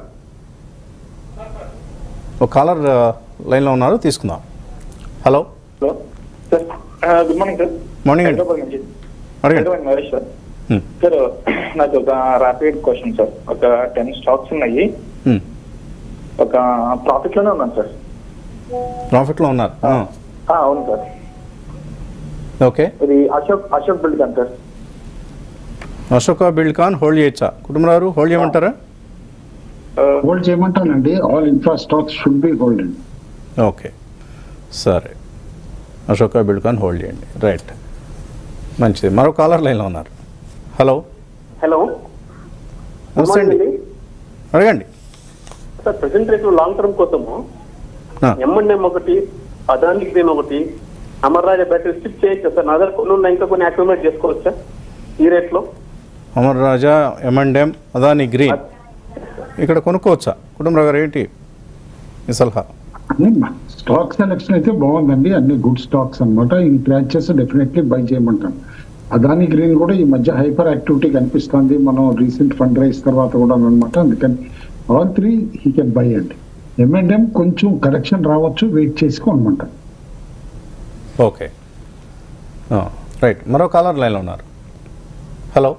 ఒక కాలర్ లైన్లో ఉన్నారు తీసుకుందాం hello hello sir good morning sir morning అండి హైదరాబాద్ నుంచి అడగండి Hyderabad Naresh sir hmm. Sir నాకు ఒక ర్యాపిడ్ క్వశ్చన్ సార్ ఒక టెన్ స్టాక్స్ ఉన్నాయి హ్మ్. ఒక ప్రాఫిట్ లోనే ఉన్నాను సార్ ప్రాఫిట్లో ఉన్నారు ఆ. ఆ, అవును సార్ ఓకే ఇది Ashok Ashok build sir Ashoka Buildcon hold చేయొచ్చా కుటుంబరారు హోల్డ్ చేయమంటారా హోల్డ్ చేయమంటానండి all infra stocks should be holded okay సరే అశోక బిల్డ్ కాన్ హోల్డ్ చేయండి రైట్ మంచిది మరో కాలర్ లైన్లో ఉన్నారు హలో హలో నమస్తే అండి అడగండి sir present rate long term కోసము ఆ, ఎంఎన్ఎం ఒకటి అదాని గ్రీన్ ఒకటి అమర్ రాజా బ్యాటరీ స్టిప్ చేయొచ్చా సార్ నా దగ్గర కొన్ని ఉన్నాయి ఇంకా కొన్ని అక్యుమిలేట్ చేసుకోవచ్చా ఈ రేట్ లో అమర్ రాజా ఎంఎండ్ఎం అదాని గ్రీన్ ఇక్కడ కొనుక్కోవచ్చా కుటుంబరావు గారు ఏంటి మీ సలహా స్టాక్ సెలెక్షన్ అయితే బాగుందండి అన్ని గుడ్ స్టాక్స్ అన్నమాట ఈ బ్రాంచెస్ డెఫినెట్లీ బై చేయమంటాం అదాని గ్రీన్ కూడా ఈ మధ్య హైపర్ యాక్టివిటీ కనిపిస్తుంది మనం రీసెంట్ ఫండ్ రైజ్ తర్వాత కూడా అనమాట అందుకని all three he can buy అండి ఎంఎండ్ఎం కొంచెం కరెక్షన్ రావచ్చు వెయిట్ చేసుకోనమాట ఓకే రైట్ మరో కాలర్ లైన్లో ఉన్నారు హలో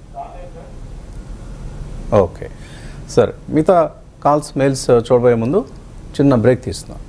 ఓకే సరే మిగతా కాల్స్ మెయిల్స్ చూడబోయే ముందు చిన్న బ్రేక్ తీస్తున్నాం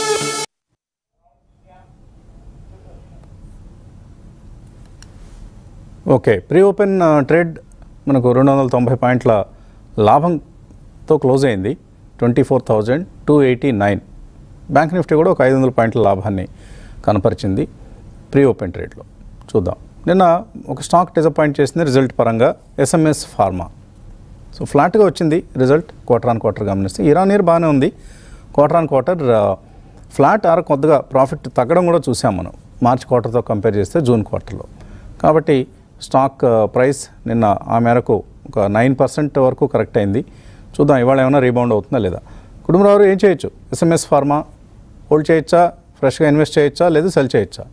ఓకే ప్రీ ఓపెన్ ట్రేడ్ మనకు రెండు వందల తొంభై పాయింట్ల లాభంతో క్లోజ్ అయింది twenty four thousand two eighty nine bank Nifty కూడా ఒక ఐదు వందల పాయింట్ల లాభాన్ని కనపరిచింది ప్రీ ఓపెన్ ట్రేడ్లో చూద్దాం నిన్న ఒక స్టాక్ డిసప్పాయింట్ చేసింది రిజల్ట్ పరంగా ఎస్ఎంఎస్ ఫార్మా సో ఫ్లాట్గా వచ్చింది రిజల్ట్ క్వార్టర్ ఆన్ క్వార్టర్ గమనిస్తే ఇరాన్ ఇయర్ బాగానే ఉంది quarter on quarter flat or కొద్దిగా ప్రాఫిట్ తగ్గడం కూడా చూసాం మనం మార్చ్ క్వార్టర్తో కంపేర్ చేస్తే జూన్ క్వార్టర్లో కాబట్టి స్టాక్ ఆ, ప్రైస్ నిన్న ఆ మేరకు ఒక నైన్ పర్సెంట్ వరకు కరెక్ట్ అయింది చూద్దాం ఇవాళ ఏమైనా రీబౌండ్ అవుతుందా లేదా కుటుంబరావు ఏం చేయొచ్చు ఎస్ఎంఎస్ ఫార్మా హోల్డ్ చేయొచ్చా ఫ్రెష్గా ఇన్వెస్ట్ చేయొచ్చా లేదా సెల్ చేయొచ్చా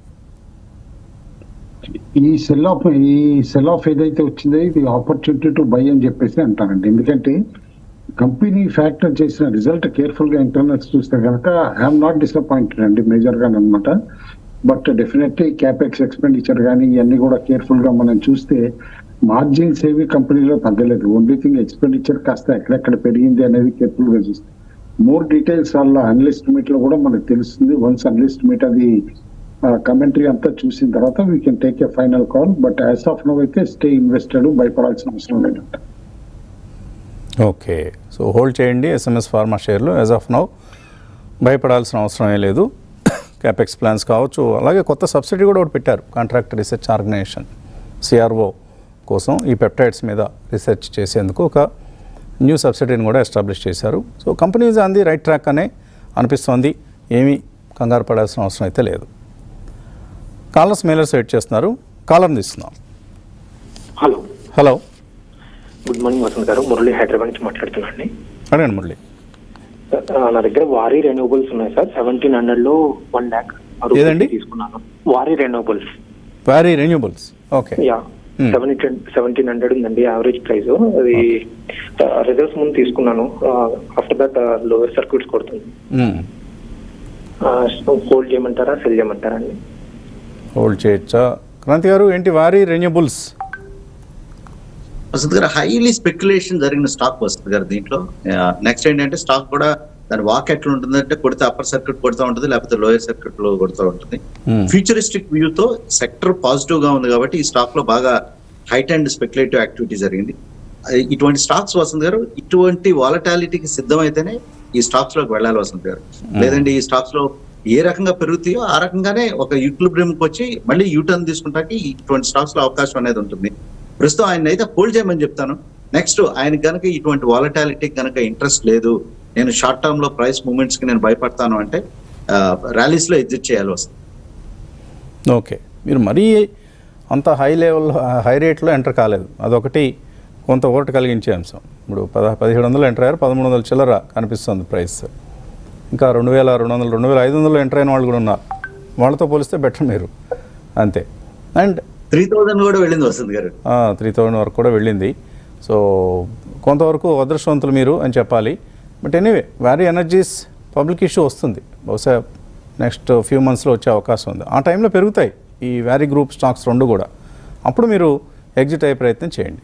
ఈ సెల్ ఆఫ్ ఈ సెల్ ఆఫ్ ఏదైతే వచ్చిందో ఇది ఆపర్చునిటీ టు బై అని చెప్పేసి అంటారండి ఎందుకంటే కంపెనీ ఫ్యాక్టర్ చేసిన రిజల్ట్ కేర్ఫుల్ గా ఇంటర్నల్స్ చూస్తే కనుక ఐఎమ్ నాట్ డిసప్పాయింటెడ్ అండి మేజర్ గా అనమాట బట్ డెఫినెట్లీ క్యాపెక్స్ ఎక్స్పెండిచర్ కానీ ఇవన్నీ కూడా కేర్ఫుల్ గా మనం చూస్తే మార్జిన్స్ ఏవి కంపెనీలో తగ్గలేదు ఓన్లీ థింగ్ ఎక్స్పెండిచర్ కాస్త ఎక్కడెక్కడ పెరిగింది అనేది కేర్ఫుల్ గా చూస్తే మోర్ డీటెయిల్స్ వల్ల అనలిస్ట్ మీట్ లో కూడా మనకు తెలుస్తుంది వన్స్ అనలిస్ట్ మీట్ అది కమెంటరీ అంతా చూసిన తర్వాత we can take a final call but as of now అయితే స్టే ఇన్వెస్టెడ్ భయపడాల్సిన అవసరం లేదంట ఓకే సో హోల్డ్ చేయండి ఎస్ఎంఎస్ ఫార్మా షేర్లు యాజ్ ఆఫ్ నౌ భయపడాల్సిన అవసరమే లేదు క్యాపెక్స్ ప్లాన్స్ కావచ్చు అలాగే కొత్త సబ్సిడీ కూడా ఒకటి పెట్టారు కాంట్రాక్ట్ రీసెర్చ్ ఆర్గనైజేషన్ సిఆర్ఓ కోసం ఈ పెప్టైడ్స్ మీద రీసెర్చ్ చేసేందుకు ఒక న్యూ సబ్సిడీని కూడా ఎస్టాబ్లిష్ చేశారు so companies on the right track అనే అనిపిస్తోంది ఏమీ కంగారు పడాల్సిన అవసరం అయితే లేదు కాలర్స్ మెయిలర్స్ వెయిట్ చేస్తున్నారు కాలర్ని తీస్తున్నాం hello hello good morning Vasanth garu Murali Hyderabad నుంచి మాట్లాడుతున్నాను అండి అడగండి మురళి ఆ, నా దగ్గర వారీ రెన్యూబుల్స్ ఉన్నాయి సార్ సెవెంటీన్ హండ్రెడ్ లో వన్ ల్యాక్ ఏదండి? తీసుకున్నాను Waaree renewables Waaree renewables okay yeah Hmm. Seventeen seventeen hundred ఉందండి యావరేజ్ ప్రైస్ అది రిజల్ట్స్ ముందు తీసుకున్నాను ఆఫ్టర్ దట్ లోవర్ సర్క్యూట్స్ కొడుతుంది హోల్డ్ చేయమంటారా సెల్ చేయమంటారా అండి హోల్డ్ చేయొచ్చా క్రాంతి గారు ఏంటి వారి రెన్యూబుల్స్ వసంత్ గారు హైలీ స్పెక్యులేషన్ జరిగిన స్టాక్ వస్తుంది గారు దీంట్లో నెక్స్ట్ ఏంటంటే స్టాక్ కూడా దాని వాక్ ఎట్లా ఉంటుందంటే కొడితే అప్పర్ సర్క్యూట్ కొడుతూ ఉంటుంది లేకపోతే లోయర్ సర్క్యూట్ లో కొడుతూ ఉంటుంది Hmm. ఫ్యూచరిస్టిక్ వ్యూ తో సెక్టర్ పాజిటివ్ గా ఉంది కాబట్టి ఈ స్టాక్ లో బాగా హైట్ అండ్ స్పెక్యులేటివ్ యాక్టివిటీ జరిగింది అది ఇటువంటి స్టాక్స్ వసంత్ గారు ఇటువంటి వాలటాలిటీకి సిద్ధమైతేనే ఈ స్టాక్స్ లోకి వెళ్ళాలి వసంత్ గారు లేదంటే ఈ స్టాక్స్ లో ఏ రకంగా పెరుగుతాయో ఆ రకంగానే ఒక యూక్లిబ్రియం వచ్చి మళ్ళీ యూటర్న్ తీసుకుంటాకి ఇటువంటి స్టాక్స్ లో అవకాశం అనేది ఉంటుంది ప్రస్తుతం ఆయన అయితే హోల్డ్ చేయమని చెప్తాను నెక్స్ట్ ఆయన కనుక ఇటువంటి వాలటాలిటీ కనుక ఇంట్రెస్ట్ లేదు నేను షార్ట్ టర్మ్ లో ప్రైస్ మూమెంట్స్ కి నేను భయపడతాను అంటే ర్యాలీస్ లో ఎగ్జిట్ చేయాలి వస్తుంది ఓకే మీరు మరీ అంత హై లెవెల్ హై రేట్లో ఎంటర్ కాలేదు అదొకటి కొంత ఓటు కలిగించే అంశం ఇప్పుడు పద పదిహేడు వందలు ఎంటర్ అయ్యారు పదమూడు వందల చిల్లర కనిపిస్తుంది ప్రైస్ ఇంకా రెండు వేల రెండు వందలు రెండు వేల ఐదు వందలు ఎంటర్ అయిన వాళ్ళు కూడా ఉన్నారు వాళ్ళతో పోలిస్తే బెటర్ మీరు అంతే అండ్ త్రీ థౌజండ్ కూడా వెళ్ళింది వస్తుంది గారు త్రీ థౌజండ్ వరకు కూడా వెళ్ళింది సో కొంతవరకు అదృష్టవంతులు మీరు అని చెప్పాలి but anyway Waaree energies public issue వస్తుంది బహుశా నెక్స్ట్ ఫ్యూ మంత్స్లో వచ్చే అవకాశం ఉంది ఆ టైంలో పెరుగుతాయి ఈ వ్యారీ గ్రూప్ స్టాక్స్ రెండు కూడా అప్పుడు మీరు ఎగ్జిట్ అయ్యే ప్రయత్నం చేయండి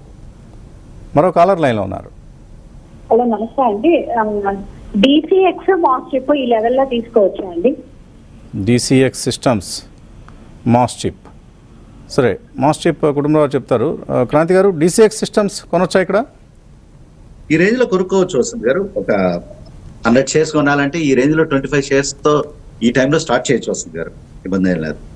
మరో కాలర్ లైన్లో ఉన్నారు హలో నమస్తే అండి డిసిఎక్స్ మాస్ట్రిప్ ఈ లెవెల్లో తీసుకోవచ్చా అండి డిసిఎక్స్ సిస్టమ్స్ మాస్ చిప్ సరే మాస్ చిప్ కుటుంబంలో చెప్తారు ఆ, క్రాంతి గారు డిసిఎక్స్ సిస్టమ్స్ కొనొచ్చా ఇక్కడ ఈ రేంజ్ లో కొనుక్కోవచ్చు వస్తుంది గారు ఒక హండ్రెడ్ షేర్స్ కొనాలంటే ఈ రేంజ్ లో ట్వంటీ ఫైవ్ షేర్స్ తో ఈ టైంలో స్టార్ట్ చేయొచ్చు వస్తుంది గారు ఇబ్బంది ఏం లేదు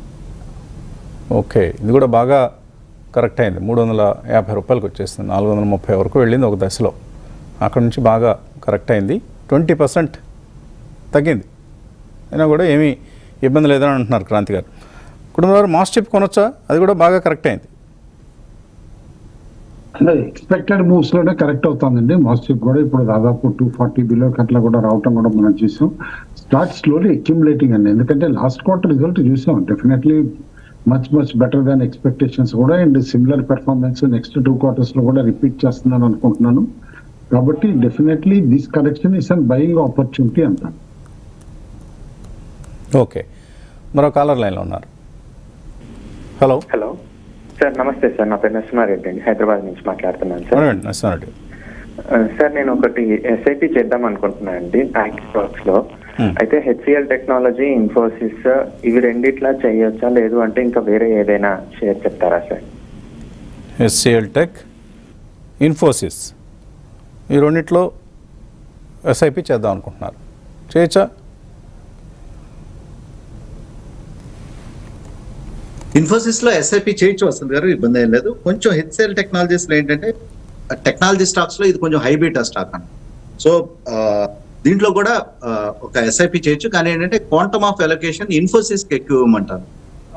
ఓకే ఇది కూడా బాగా కరెక్ట్ అయింది మూడు వందల యాభై రూపాయలకి వచ్చేసింది నాలుగు వందల ముప్పై వరకు వెళ్ళింది ఒక దశలో అక్కడ నుంచి బాగా కరెక్ట్ అయింది ట్వంటీ పర్సెంట్ తగ్గింది అయినా కూడా ఏమీ ఇబ్బంది లేదని అంటున్నారు క్రాంతి గారు కుటుంబ వారు మాస్ చిప్ కొనొచ్చా అది కూడా బాగా కరెక్ట్ అయింది అంటే ఎక్స్పెక్టెడ్ మూవ్స్ లోనే కరెక్ట్ అవుతుందండి మాస్టిక్ కూడా ఇప్పుడు దాదాపు టూ ఫార్టీ బిలో అట్లా కూడా రావటం కూడా మనం చూసాం స్టార్ట్ స్లోలీ అక్యుములేటింగ్ అండి ఎందుకంటే లాస్ట్ క్వార్టర్ రిజల్ట్ చూసాం definitely much much better than expectations కూడా and similar performance next two quarters లో కూడా రిపీట్ చేస్తున్నాను అనుకుంటున్నాను కాబట్టి definitely this correction is an buying opportunity అంటాను ఓకే మరో కాలర్ లైన్లో ఉన్నారు హలో హలో సార్ నమస్తే సార్ నా పేరు నరసింహారెడ్డి అండి హైదరాబాద్ నుంచి మాట్లాడుతున్నాను సార్ అడగండి నరసింహారెడ్డి ఆ, సార్ నేను ఒకటి ఎస్ఐపి చేద్దాం అనుకుంటున్నాను అండి బ్యాంక్ స్టాక్స్ లో Hmm. అయితే హెచ్సిఎల్ టెక్నాలజీ ఇన్ఫోసిస్ ఇవి రెండిట్లా చేయొచ్చా లేదు అంటే ఇంకా వేరే ఏదైనా షేర్ చెప్తారా సార్ హెచ్సిఎల్ టెక్ ఇన్ఫోసిస్ ఈ రెండిట్లో ఎస్ఐపి చేద్దాం అనుకుంటున్నారు చేయొచ్చా ఇన్ఫోసిస్ లో ఎస్ఐపి చేయొచ్చు వస్తుంది గారు ఇబ్బంది ఏం లేదు కొంచెం హెచ్సిఎల్ టెక్నాలజీస్ లో ఏంటంటే టెక్నాలజీ స్టాక్స్ లో ఇది కొంచెం హైబీటా స్టాక్ అండి సో ఆ, దీంట్లో కూడా ఆ, ఒక ఎస్ఐపి చేయొచ్చు కానీ ఏంటంటే క్వాంటమ్ ఆఫ్ ఎలొకేషన్ ఇన్ఫోసిస్ కి ఎక్కువ ఇవ్వమంటారు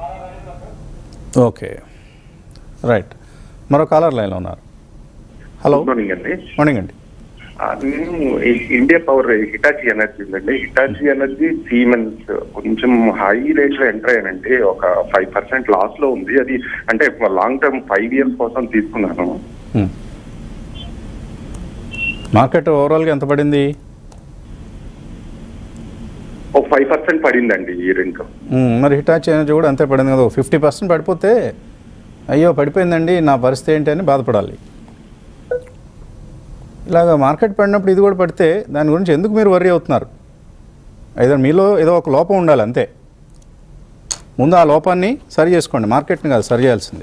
ఓకే రైట్ మరో కాలర్ లైన్లో ఉన్నారు హలో గుడ్ మార్నింగ్ అండి మార్నింగ్ అండి ఆ, నేను ఈ- ఇండియా పవర్ హిటాచి ఎనర్జీ ఉందండి హిటాచి ఎనర్జీ సీమెన్స్ కొంచెం హై రేట్ లో ఎంటర్ అయ్యానంటే ఒక ఫైవ్ పర్సెంట్ లాస్ లో ఉంది అది అంటే లాంగ్ టర్మ్ ఫైవ్ ఇయర్స్ కోసం తీసుకున్నాను Hmm. మార్కెట్ ఓవరాల్గా ఎంత పడింది ఒక ఫైవ్ పర్సెంట్ పడిందండి ఈ రెండు మ్మ్. మరి హిటాచి ఎనర్జీ కూడా అంతే పడింది కదా ఫిఫ్టీ పర్సెంట్ పడిపోతే అయ్యో పడిపోయిందండి నా పరిస్థితి ఏంటి అని బాధపడాలి ఇలాగ మార్కెట్ పడినప్పుడు ఇది కూడా పడితే దాని గురించి ఎందుకు మీరు వర్రీ అవుతున్నారు అయితే మీలో ఏదో ఒక లోపం ఉండాలి అంతే ముందు ఆ లోపాన్ని సరి చేసుకోండి మార్కెట్ని కాదు సరి చేయాల్సింది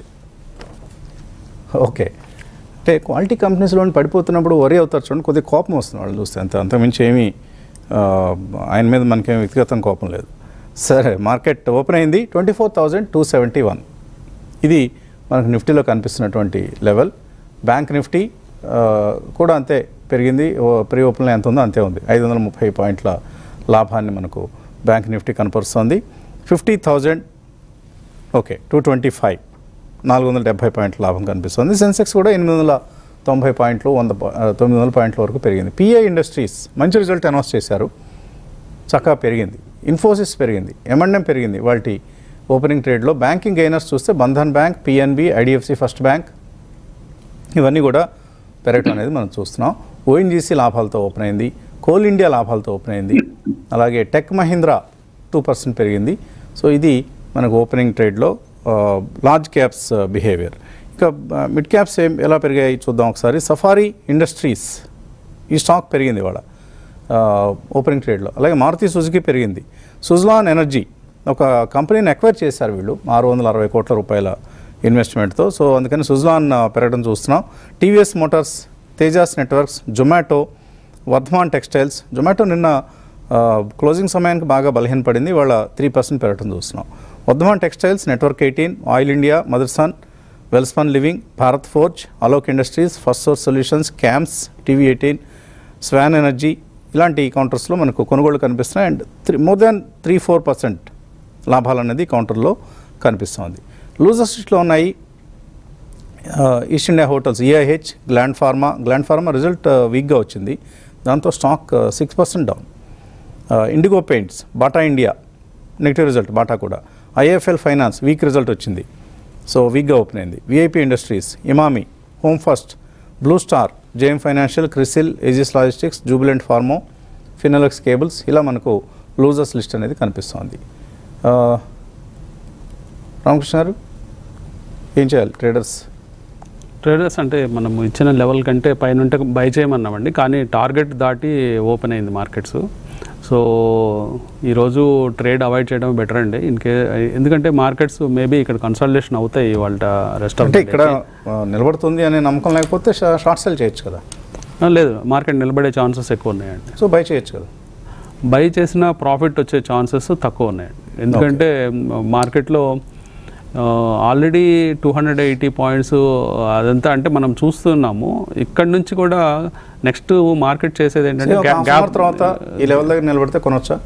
ఓకే అంటే క్వాలిటీ కంపెనీస్లోని పడిపోతున్నప్పుడు వరి అవుతారు చూడండి కొద్దిగా కోపం వస్తుంది వాళ్ళు చూస్తే అంత అంతమించి ఏమీ ఆ, ఆయన మీద మనకేం వ్యక్తిగతం కోపం లేదు సరే మార్కెట్ ఓపెన్ అయింది twenty four thousand two seventy one ఇది మనకు నిఫ్టీలో కనిపిస్తున్నటువంటి లెవెల్ బ్యాంక్ నిఫ్టీ ఆ, కూడా అంతే పెరిగింది ఓ ప్రీ ఓపెన్లో ఎంత ఉందో అంతే ఉంది ఐదు వందల ముప్పై పాయింట్ల లాభాన్ని మనకు బ్యాంక్ నిఫ్టీ కనపరుస్తోంది fifty thousand okay two twenty five నాలుగు వందల డెబ్బై పాయింట్ల లాభం కనిపిస్తుంది సెన్సెక్స్ కూడా ఎనిమిది వందల తొంభై పాయింట్లు వంద పా- ఆ, తొమ్మిది వందల పాయింట్ల వరకు పెరిగింది పిఐ ఇండస్ట్రీస్ మంచి రిజల్ట్ అనౌన్స్ చేశారు చక్కగా పెరిగింది ఇన్ఫోసిస్ పెరిగింది ఎంఎండ్ఎం పెరిగింది వాటి ఓపెనింగ్ ట్రేడ్లో బ్యాంకింగ్ గెయినర్స్ చూస్తే Bandhan bank PNB IDFC first bank ఇవన్నీ కూడా పెరగటం అనేది మనం చూస్తున్నాం ఓఎన్జీసీ లాభాలతో ఓపెన్ అయింది కోల్ ఇండియా లాభాలతో ఓపెన్ అయింది అలాగే టెక్ మహీంద్రా టూ పర్సెంట్ పెరిగింది సో ఇది మనకు ఓపెనింగ్ ట్రేడ్లో లార్జ్ క్యాప్స్ బిహేవియర్ ఇంకా మిడ్ క్యాప్స్ ఏం ఎలా పెరిగాయి చూద్దాం ఒకసారి సఫారీ ఇండస్ట్రీస్ ఈ స్టాక్ పెరిగింది ఇవాళ ఓపెనింగ్ ట్రేడ్లో అలాగే మారుతి సుజుకి పెరిగింది సుజ్లాన్ ఎనర్జీ ఒక కంపెనీని ఎక్వైర్ చేశారు వీళ్ళు ఆరు వందల అరవై కోట్ల రూపాయల ఇన్వెస్ట్మెంట్తో సో అందుకని సుజ్లాన్ ఆ, పెరగడం చూస్తున్నాం TVS motors Tejas networks Zomato Vardhman textiles Zomato నిన్న ఆ, క్లోజింగ్ సమయానికి బాగా బలహీనపడింది వాళ్ళ త్రీ పర్సెంట్ పెరగడం చూస్తున్నాం Vardhman textiles network eighteen oil India Motherson Welspun living Bharat forge Alok industries first source solutions camps TV eighteen swan energy ఇలాంటి కౌంటర్స్లో మనకు కొనుగోళ్లు కనిపిస్తున్నాయి and three more than three four percent లాభాలు అనేది కౌంటర్లో కనిపిస్తుంది లూజర్ స్టిచ్లో ఉన్నాయి east India hotels EIH Gland pharma Gland pharma result వీక్గా వచ్చింది దాంతో stock six percent down Indigo paints Bata India negative result Bata కూడా ఐఎఫ్ఎల్ ఫైనాన్స్ వీక్ రిజల్ట్ వచ్చింది సో వీక్గా ఓపెన్ అయింది VIP industries Emami home first blue star JM financial CRISIL Aegis logistics Jubilant pharma Finolex cables ఇలా మనకు losers list అనేది కనిపిస్తోంది ఆ, రామకృష్ణ గారు ఏం చేయాలి ట్రేడర్స్ ట్రేడర్స్ అంటే మనం ఇచ్చిన లెవెల్ కంటే పైన ఉంటే బై చేయమన్నామండి కానీ టార్గెట్ దాటి ఓపెన్ అయింది మార్కెట్స్ సో ఈరోజు ట్రేడ్ అవాయిడ్ చేయడం బెటర్ అండి ఇన్కే ఎందుకంటే మార్కెట్స్ మేబీ ఇక్కడ కన్సల్టేషన్ అవుతాయి వాళ్ళ రెస్ట్ ఆఫ్ అంటే ఇక్కడ ఆ, నిలబడుతుంది అనే నమ్మకం లేకపోతే షా- షార్ట్ సెల్ చేయొచ్చు కదా లేదు మార్కెట్ నిలబడే ఛాన్సెస్ ఎక్కువ ఉన్నాయండి సో బై చేయొచ్చు కదా బై చేసిన ప్రాఫిట్ వచ్చే ఛాన్సెస్ తక్కువ ఉన్నాయండి ఎందుకంటే మార్కెట్లో already two hundred eighty points అదంతా అంటే మనం చూస్తున్నాము ఇక్కడ నుంచి కూడా నెక్స్ట్ మార్కెట్ చేసేది ఏంటంటే ఒక గ్యాప్ half an hour తర్వాత ఈ లెవెల్ దగ్గర నిలబడితే కొనొచ్చా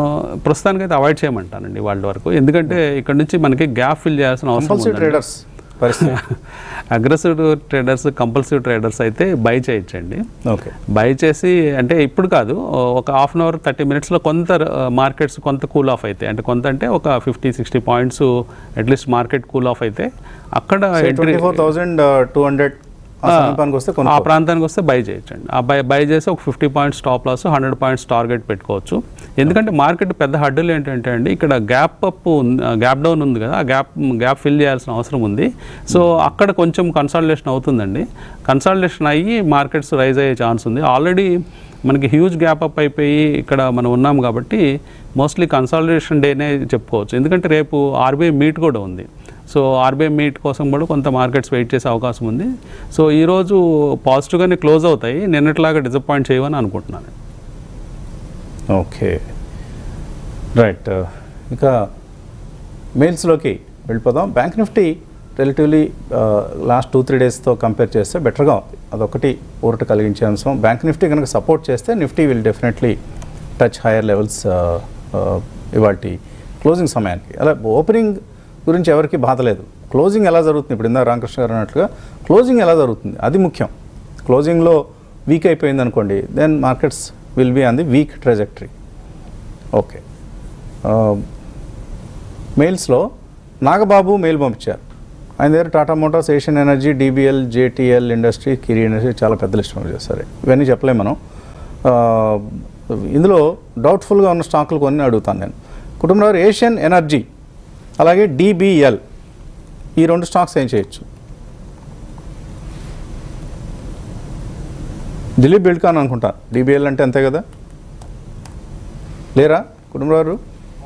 ప్రస్తుతానికి అయితే అవాయిడ్ చేయమంటానండి వాళ్ళ వరకు ఎందుకంటే ఇక్కడ నుంచి మనకి గ్యాప్ ఫిల్ చేయాల్సిన అవసరం కంపల్సరీ ఉందండి. ట్రేడర్స్ పరిస్థితి అగ్రెసివ్ ట్రేడర్స్ కంపల్సివ్ ట్రేడర్స్ అయితే బై చేయొచ్చండి ఓకే బై చేసి అంటే ఇప్పుడు కాదు ఒక హాఫ్ అన్ అవర్ థర్టీ మినిట్స్లో కొంత మార్కెట్స్ కొంత కూల్ ఆఫ్ అయితే అంటే కొంత అంటే ఒక fifty sixty points at least market cool off అయితే అక్కడ entry- twenty four thousand two hundred ఆ సమీపానికి వస్తే ఆ కొనుక్కో ప్రాంతానికి వస్తే బై చేయొచ్చండి ఆ బై బై చేసి ఒక fifty points stop loss hundred points target పెట్టుకోవచ్చు ఎందుకంటే మార్కెట్ పెద్ద హడ్డులు ఏంటంటే అండి ఇక్కడ గ్యాప్ అప్ గ్యాప్ డౌన్ ఉంది కదా ఆ గ్యాప్ గ్యాప్ ఫిల్ చేయాల్సిన అవసరం ఉంది సో అక్కడ కొంచెం కన్సల్టేషన్ అవుతుందండి కన్సల్టేషన్ అయ్యి మార్కెట్స్ రైజ్ అయ్యే ఛాన్స్ ఉంది ఆల్రెడీ మనకి హ్యూజ్ గ్యాప్ అప్ అయిపోయి ఇక్కడ మనం ఉన్నాం కాబట్టి మోస్ట్లీ కన్సల్టేషన్ డేనే చెప్పుకోవచ్చు ఎందుకంటే రేపు ఆర్బీఐ మీట్ కూడా ఉంది సో ఆర్బీఐ మీట్ కోసం కూడా కొంత మార్కెట్స్ వెయిట్ చేసే అవకాశం ఉంది సో ఈరోజు పాజిటివ్గానే క్లోజ్ అవుతాయి నిన్నట్లాగా డిసప్పాయింట్ చేయవని అనుకుంటున్నాను ఓకే రైట్ ఇక మెయిల్స్లోకి వెళ్ళిపోదాం bank Nifty relatively last two three డేస్తో కంపేర్ చేస్తే బెటర్గా ఉంది అదొకటి ఊరట కలిగించే అంశం బ్యాంక్ నిఫ్టీ కనుక సపోర్ట్ చేస్తే Nifty will definitely touch higher levels ఇవాళ క్లోజింగ్ సమయానికి అలా ఓపెనింగ్ గురించి ఎవరికి బాధ లేదు క్లోజింగ్ ఎలా జరుగుతుంది ఇప్పుడు ఇందా రామకృష్ణ గారు అన్నట్లుగా క్లోజింగ్ ఎలా జరుగుతుంది అది ముఖ్యం క్లోజింగ్లో వీక్ అయిపోయింది అనుకోండి then markets will be on the weak trajectory okay మెయిల్స్లో నాగబాబు మెయిల్ పంపించారు ఆయన దగ్గర Tata motors Asian energy DBL JTL industry Kiri industry చాలా పెద్ద లిస్ట్ పంపించారు ఇవన్నీ చెప్పలేం మనం ఆ, ఇందులో డౌట్ఫుల్గా ఉన్న స్టాకులు కొన్ని అడుగుతాను నేను కుటుంబంలో ఏషియన్ ఎనర్జీ అలాగే డీబీఎల్ ఈ రెండు స్టాక్స్ ఏం చేయొచ్చు దిలీప్ బిల్డ్కాన్ అనుకుంటా డీబీఎల్ అంటే అంతే కదా లేరా కుటుంబరారు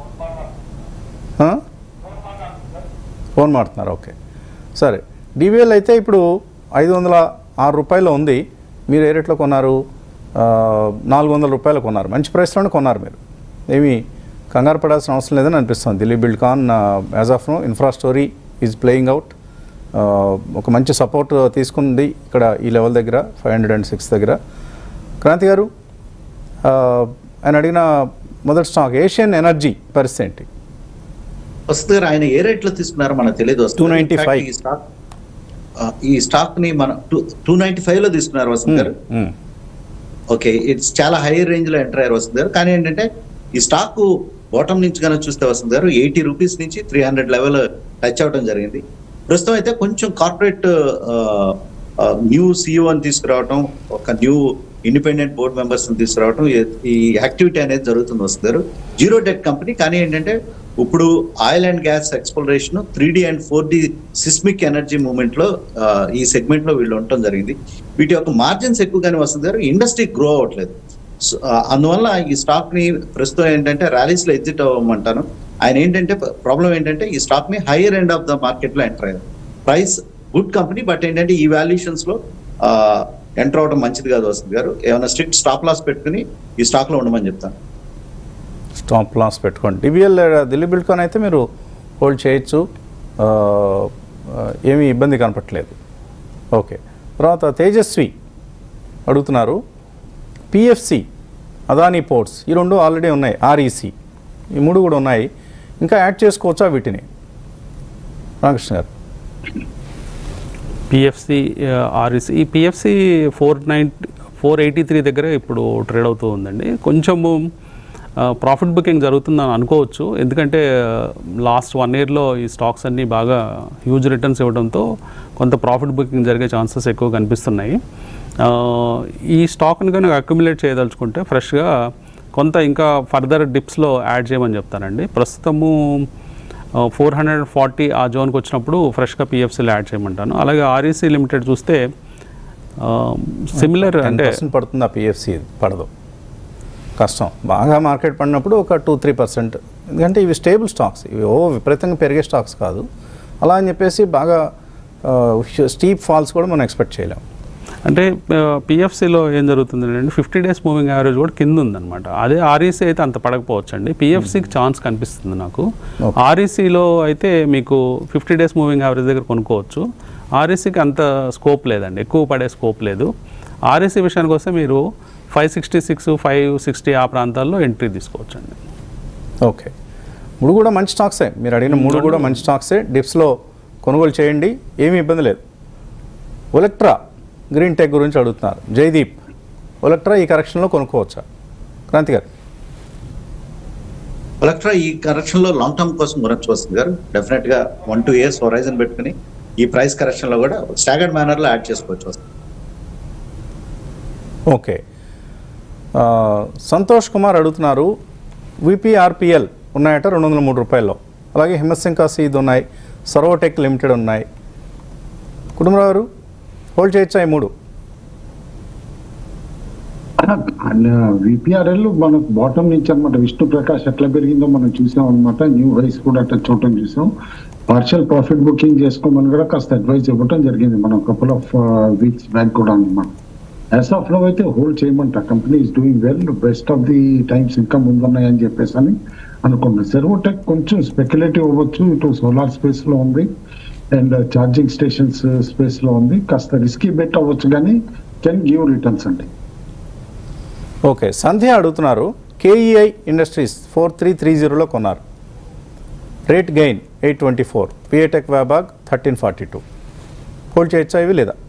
ఫోన్ మాడుతున్నారు ఓకే సరే డీబీఎల్ అయితే ఇప్పుడు ఐదు వందల ఆరు రూపాయలు ఉంది మీరు ఏ రేట్లో కొన్నారు ఆ, నాలుగు వందల రూపాయలు కొన్నారు మంచి ప్రైస్లోనే కొన్నారు మీరు ఏమీ కంగారు పడాల్సిన అవసరం లేదని అనిపిస్తుంది Dilip Buildcon as of now infra story is playing out ఒక మంచి సపోర్ట్ తీసుకుంది ఇక్కడ ఈ లెవెల్ దగ్గర ఫైవ్ హండ్రెడ్ అండ్ సిక్స్ దగ్గర క్రాంతి గారు ఆ, ఆయన అడిగిన మొదటి స్టాక్ ఏషియన్ ఎనర్జీ పరిస్థితి ఏంటి వస్తుంది గారు ఆయన ఏ రేట్ లో తీసుకున్నారో మనకు తెలియదు వస్తుంది 295. ఈ స్టాక్ ఆ, ఈ స్టాక్ ని మన టూ నైన్టీ ఫైవ్ లో తీసుకున్నారు వసంత్ గారు మ్మ్. ఓకే ఇట్స్ చాలా హై రేంజ్ లో ఎంటర్ అయ్యారు వసంత్ గారు కానీ ఏంటంటే ఈ స్టాక్ బాటమ్ నుంచి కనుక చూస్తే వసంత్ గారు ఎయిటీ రూపీస్ నుంచి త్రీ హండ్రెడ్ లెవెల్ టచ్ అవడం జరిగింది ప్రస్తుతం అయితే కొంచెం కార్పొరేట్ న్యూ సిఇఓ అని తీసుకురావడం ఒక న్యూ ఇండిపెండెంట్ బోర్డ్ మెంబర్స్ తీసుకురావడం ఈ- ఈ యాక్టివిటీ అనేది జరుగుతుంది వస్తారు జీరో డెట్ కంపెనీ కానీ ఏంటంటే ఇప్పుడు oil and gas exploration three D and four D seismic energy movement లో ఆ, ఈ సెగ్మెంట్ లో వీళ్ళు ఉండటం జరిగింది వీటి యొక్క మార్జిన్స్ ఎక్కువగానే వస్తుంది ఇండస్ట్రీ గ్రో అవ్వట్లేదు సో, ఆ, అందువల్ల ఈ స్టాక్ ని ప్రస్తుతం ఏంటంటే ర్యాలీస్ లో ఎగ్జిట్ అవ్వమంటాను ఆయన ఏంటంటే ప్రాబ్లం ఏంటంటే ఈ స్టాక్ ని higher end of the market లో ఎంటర్ అయ్యారు ప్రైస్ గుడ్ కంపెనీ బట్ ఏంటంటే ఈ వాల్యుయేషన్స్ లో ఎంటర్ అవడం మంచిది కాదు వస్తుంది గారు ఏమైనా స్ట్రిక్ట్ స్టాప్ లాస్ పెట్టుకుని ఈ స్టాక్ లో ఉండమని చెప్తాను స్టాప్ లాస్ పెట్టుకోండి డిబిఎల్ దిలీప్ బిల్డ్కాన్ అయితే మీరు హోల్డ్ చేయొచ్చు ఆ, ఆ, ఏమీ ఇబ్బంది కనపట్లేదు ఓకే తర్వాత తేజస్వి అడుగుతున్నారు పిఎఫ్సి అదానీ పోర్ట్స్ ఈ రెండు ఆల్రెడీ ఉన్నాయి ఆర్ఈసి ఈ మూడు కూడా ఉన్నాయి ఇంకా యాడ్ చేసుకోవచ్చా వీటిని రామకృష్ణ గారు పిఎఫ్సి ఆర్ఈసి ఈ PFC four ninety four eighty three దగ్గర ఇప్పుడు ట్రేడ్ అవుతూ ఉందండి కొంచెము ప్రాఫిట్ బుకింగ్ జరుగుతుందని అనుకోవచ్చు ఎందుకంటే లాస్ట్ వన్ ఇయర్లో ఈ స్టాక్స్ అన్నీ బాగా హ్యూజ్ రిటర్న్స్ ఇవ్వడంతో కొంత ప్రాఫిట్ బుకింగ్ జరిగే ఛాన్సెస్ ఎక్కువ కనిపిస్తున్నాయి ఆ, ఈ స్టాక్ని కనుక అక్యుములేట్ చేయదలుచుకుంటే ఫ్రెష్గా కొంత ఇంకా ఫర్దర్ డిప్స్లో యాడ్ చేయమని చెప్తానండి ప్రస్తుతము ఫోర్ హండ్రెడ్ ఫార్టీ ఆ జోన్కి వచ్చినప్పుడు ఫ్రెష్గా పిఎఫ్సీలు యాడ్ చేయమంటాను అలాగే ఆర్ఈసీ లిమిటెడ్ చూస్తే సిమిలర్ టెన్ అంటే పర్సెంట్ పడుతుంది ఆ పిఎఫ్సి పడదు కష్టం బాగా మార్కెట్ పడినప్పుడు ఒక టూ త్రీ పర్సెంట్ ఎందుకంటే ఇవి స్టేబుల్ స్టాక్స్ ఇవి ఓ విపరీతంగా పెరిగే స్టాక్స్ కాదు అలా అని చెప్పేసి బాగా స్టీప్ ఫాల్స్ కూడా మనం ఎక్స్పెక్ట్ చేయలేం అంటే పిఎఫ్సిలో ఏం జరుగుతుంది అంటే ఫిఫ్టీ డేస్ మూవింగ్ యావరేజ్ కూడా కింద ఉందన్నమాట అదే ఆర్ఈసీ అయితే అంత పడకపోవచ్చు అండి పిఎఫ్సికి ఛాన్స్ కనిపిస్తుంది నాకు ఆర్ఈసీలో అయితే మీకు ఫిఫ్టీ డేస్ మూవింగ్ యావరేజ్ దగ్గర కొనుక్కోవచ్చు ఆర్ఈసీకి అంత స్కోప్ లేదండి ఎక్కువ పడే స్కోప్ లేదు ఆర్ఈసీ విషయానికి వస్తే మీరు five sixty six five sixty ఆ ప్రాంతాల్లో ఎంట్రీ తీసుకోవచ్చు అండి ఓకే మూడు కూడా మంచి స్టాక్సే మీరు అడిగిన మూడు కూడా మంచి స్టాక్సే డిప్స్లో కొనుగోలు చేయండి ఏమీ ఇబ్బంది లేదు ఒలెక్ట్రా గ్రీన్ టెక్ గురించి అడుగుతున్నారు జైదీప్ ఒలెక్ట్రా ఈ కరెక్షన్లో కొనుక్కోవచ్చా క్రాంతి గారు ఎలక్ట్రా ఈ కరెక్షన్ లో లాంగ్ టర్మ్ కోసం కొనొచ్చు వస్తుంది గారు డెఫినెట్ గా వన్ టూ ఇయర్స్ హొరైజన్ పెట్టుకుని ఈ ప్రైస్ కరెక్షన్ లో కూడా స్టాగర్డ్ మేనర్ లో యాడ్ చేసుకోవచ్చు వస్తుంది ఓకే ఆ, సంతోష్ కుమార్ అడుగుతున్నారు విపిఆర్పిఎల్ ఉన్నాయట రెండు వందల మూడు రూపాయల్లో అలాగే హిమసింకా సీద్ ఉన్నాయి సర్వోటెక్ లిమిటెడ్ ఉన్నాయి కుటుంబరావు గారు హోల్డ్ చేయొచ్చా ఈ మూడు విపిఆర్ఎల్ మనకు బాటమ్ నుంచి అనమాట విష్ణు ప్రకాష్ ఎట్లా పెరిగిందో మనం చూసాం అనమాట న్యూ హైస్ కూడా అట్లా చూడటం చూసాం పార్షియల్ ప్రాఫిట్ బుకింగ్ చేసుకోమని కూడా కాస్త అడ్వైస్ ఇవ్వటం జరిగింది మనం కపుల్ ఆఫ్ వీక్స్ బ్యాక్ కూడా అనమాట యాజ్ ఆఫ్ లో అయితే హోల్డ్ చేయమంట company is doing well best of the times ఇంకా ముందున్నాయని చెప్పేసి అని అనుకున్నాను సెర్వోటెక్ కొంచెం స్పెక్యులేటివ్ అవ్వచ్చు ఇటు సోలార్ స్పేస్ లో ఉంది అండ్ ఛార్జింగ్ స్టేషన్స్ స్పేస్ లో ఉంది కాస్త రిస్కీ బెట్ అవ్వచ్చు కానీ కెన్ గివ్ రిటర్న్స్ అండి ఓకే సంధ్య అడుగుతున్నారు KEI industries four three three జీరోలో కొన్నారు rate gain eight twenty four పిఏటెక్ Wabag thirteen forty two hold చేయొచ్చా ఇవి లేదా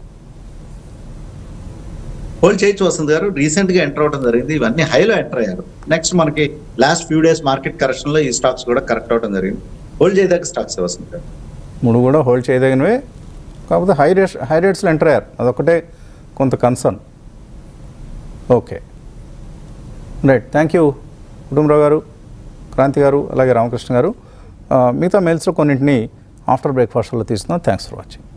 హోల్డ్ చేయొచ్చు వస్తుంది గారు రీసెంట్ గా ఎంటర్ అవడం జరిగింది ఇవన్నీ హైలో ఎంటర్ అయ్యారు నెక్స్ట్ మనకి last few days market correction లో ఈ స్టాక్స్ కూడా కరెక్ట్ అవడం జరిగింది హోల్డ్ చేయదగ్గ స్టాక్స్ వస్తుంది గారు మూడు కూడా హోల్డ్ చేయదగినవే కాకపోతే హై రేట్స్ హై రేట్స్లో ఎంటర్ అయ్యారు అదొకటే కొంత concern okay right thank you Kutumbarao గారు క్రాంతి గారు అలాగే రామకృష్ణ గారు ఆ, మిగతా మెయిల్స్లో కొన్నింటిని ఆఫ్టర్ బ్రేక్ఫాస్ట్లో తీసుకుందాం థ్యాంక్స్ ఫర్ వాచింగ్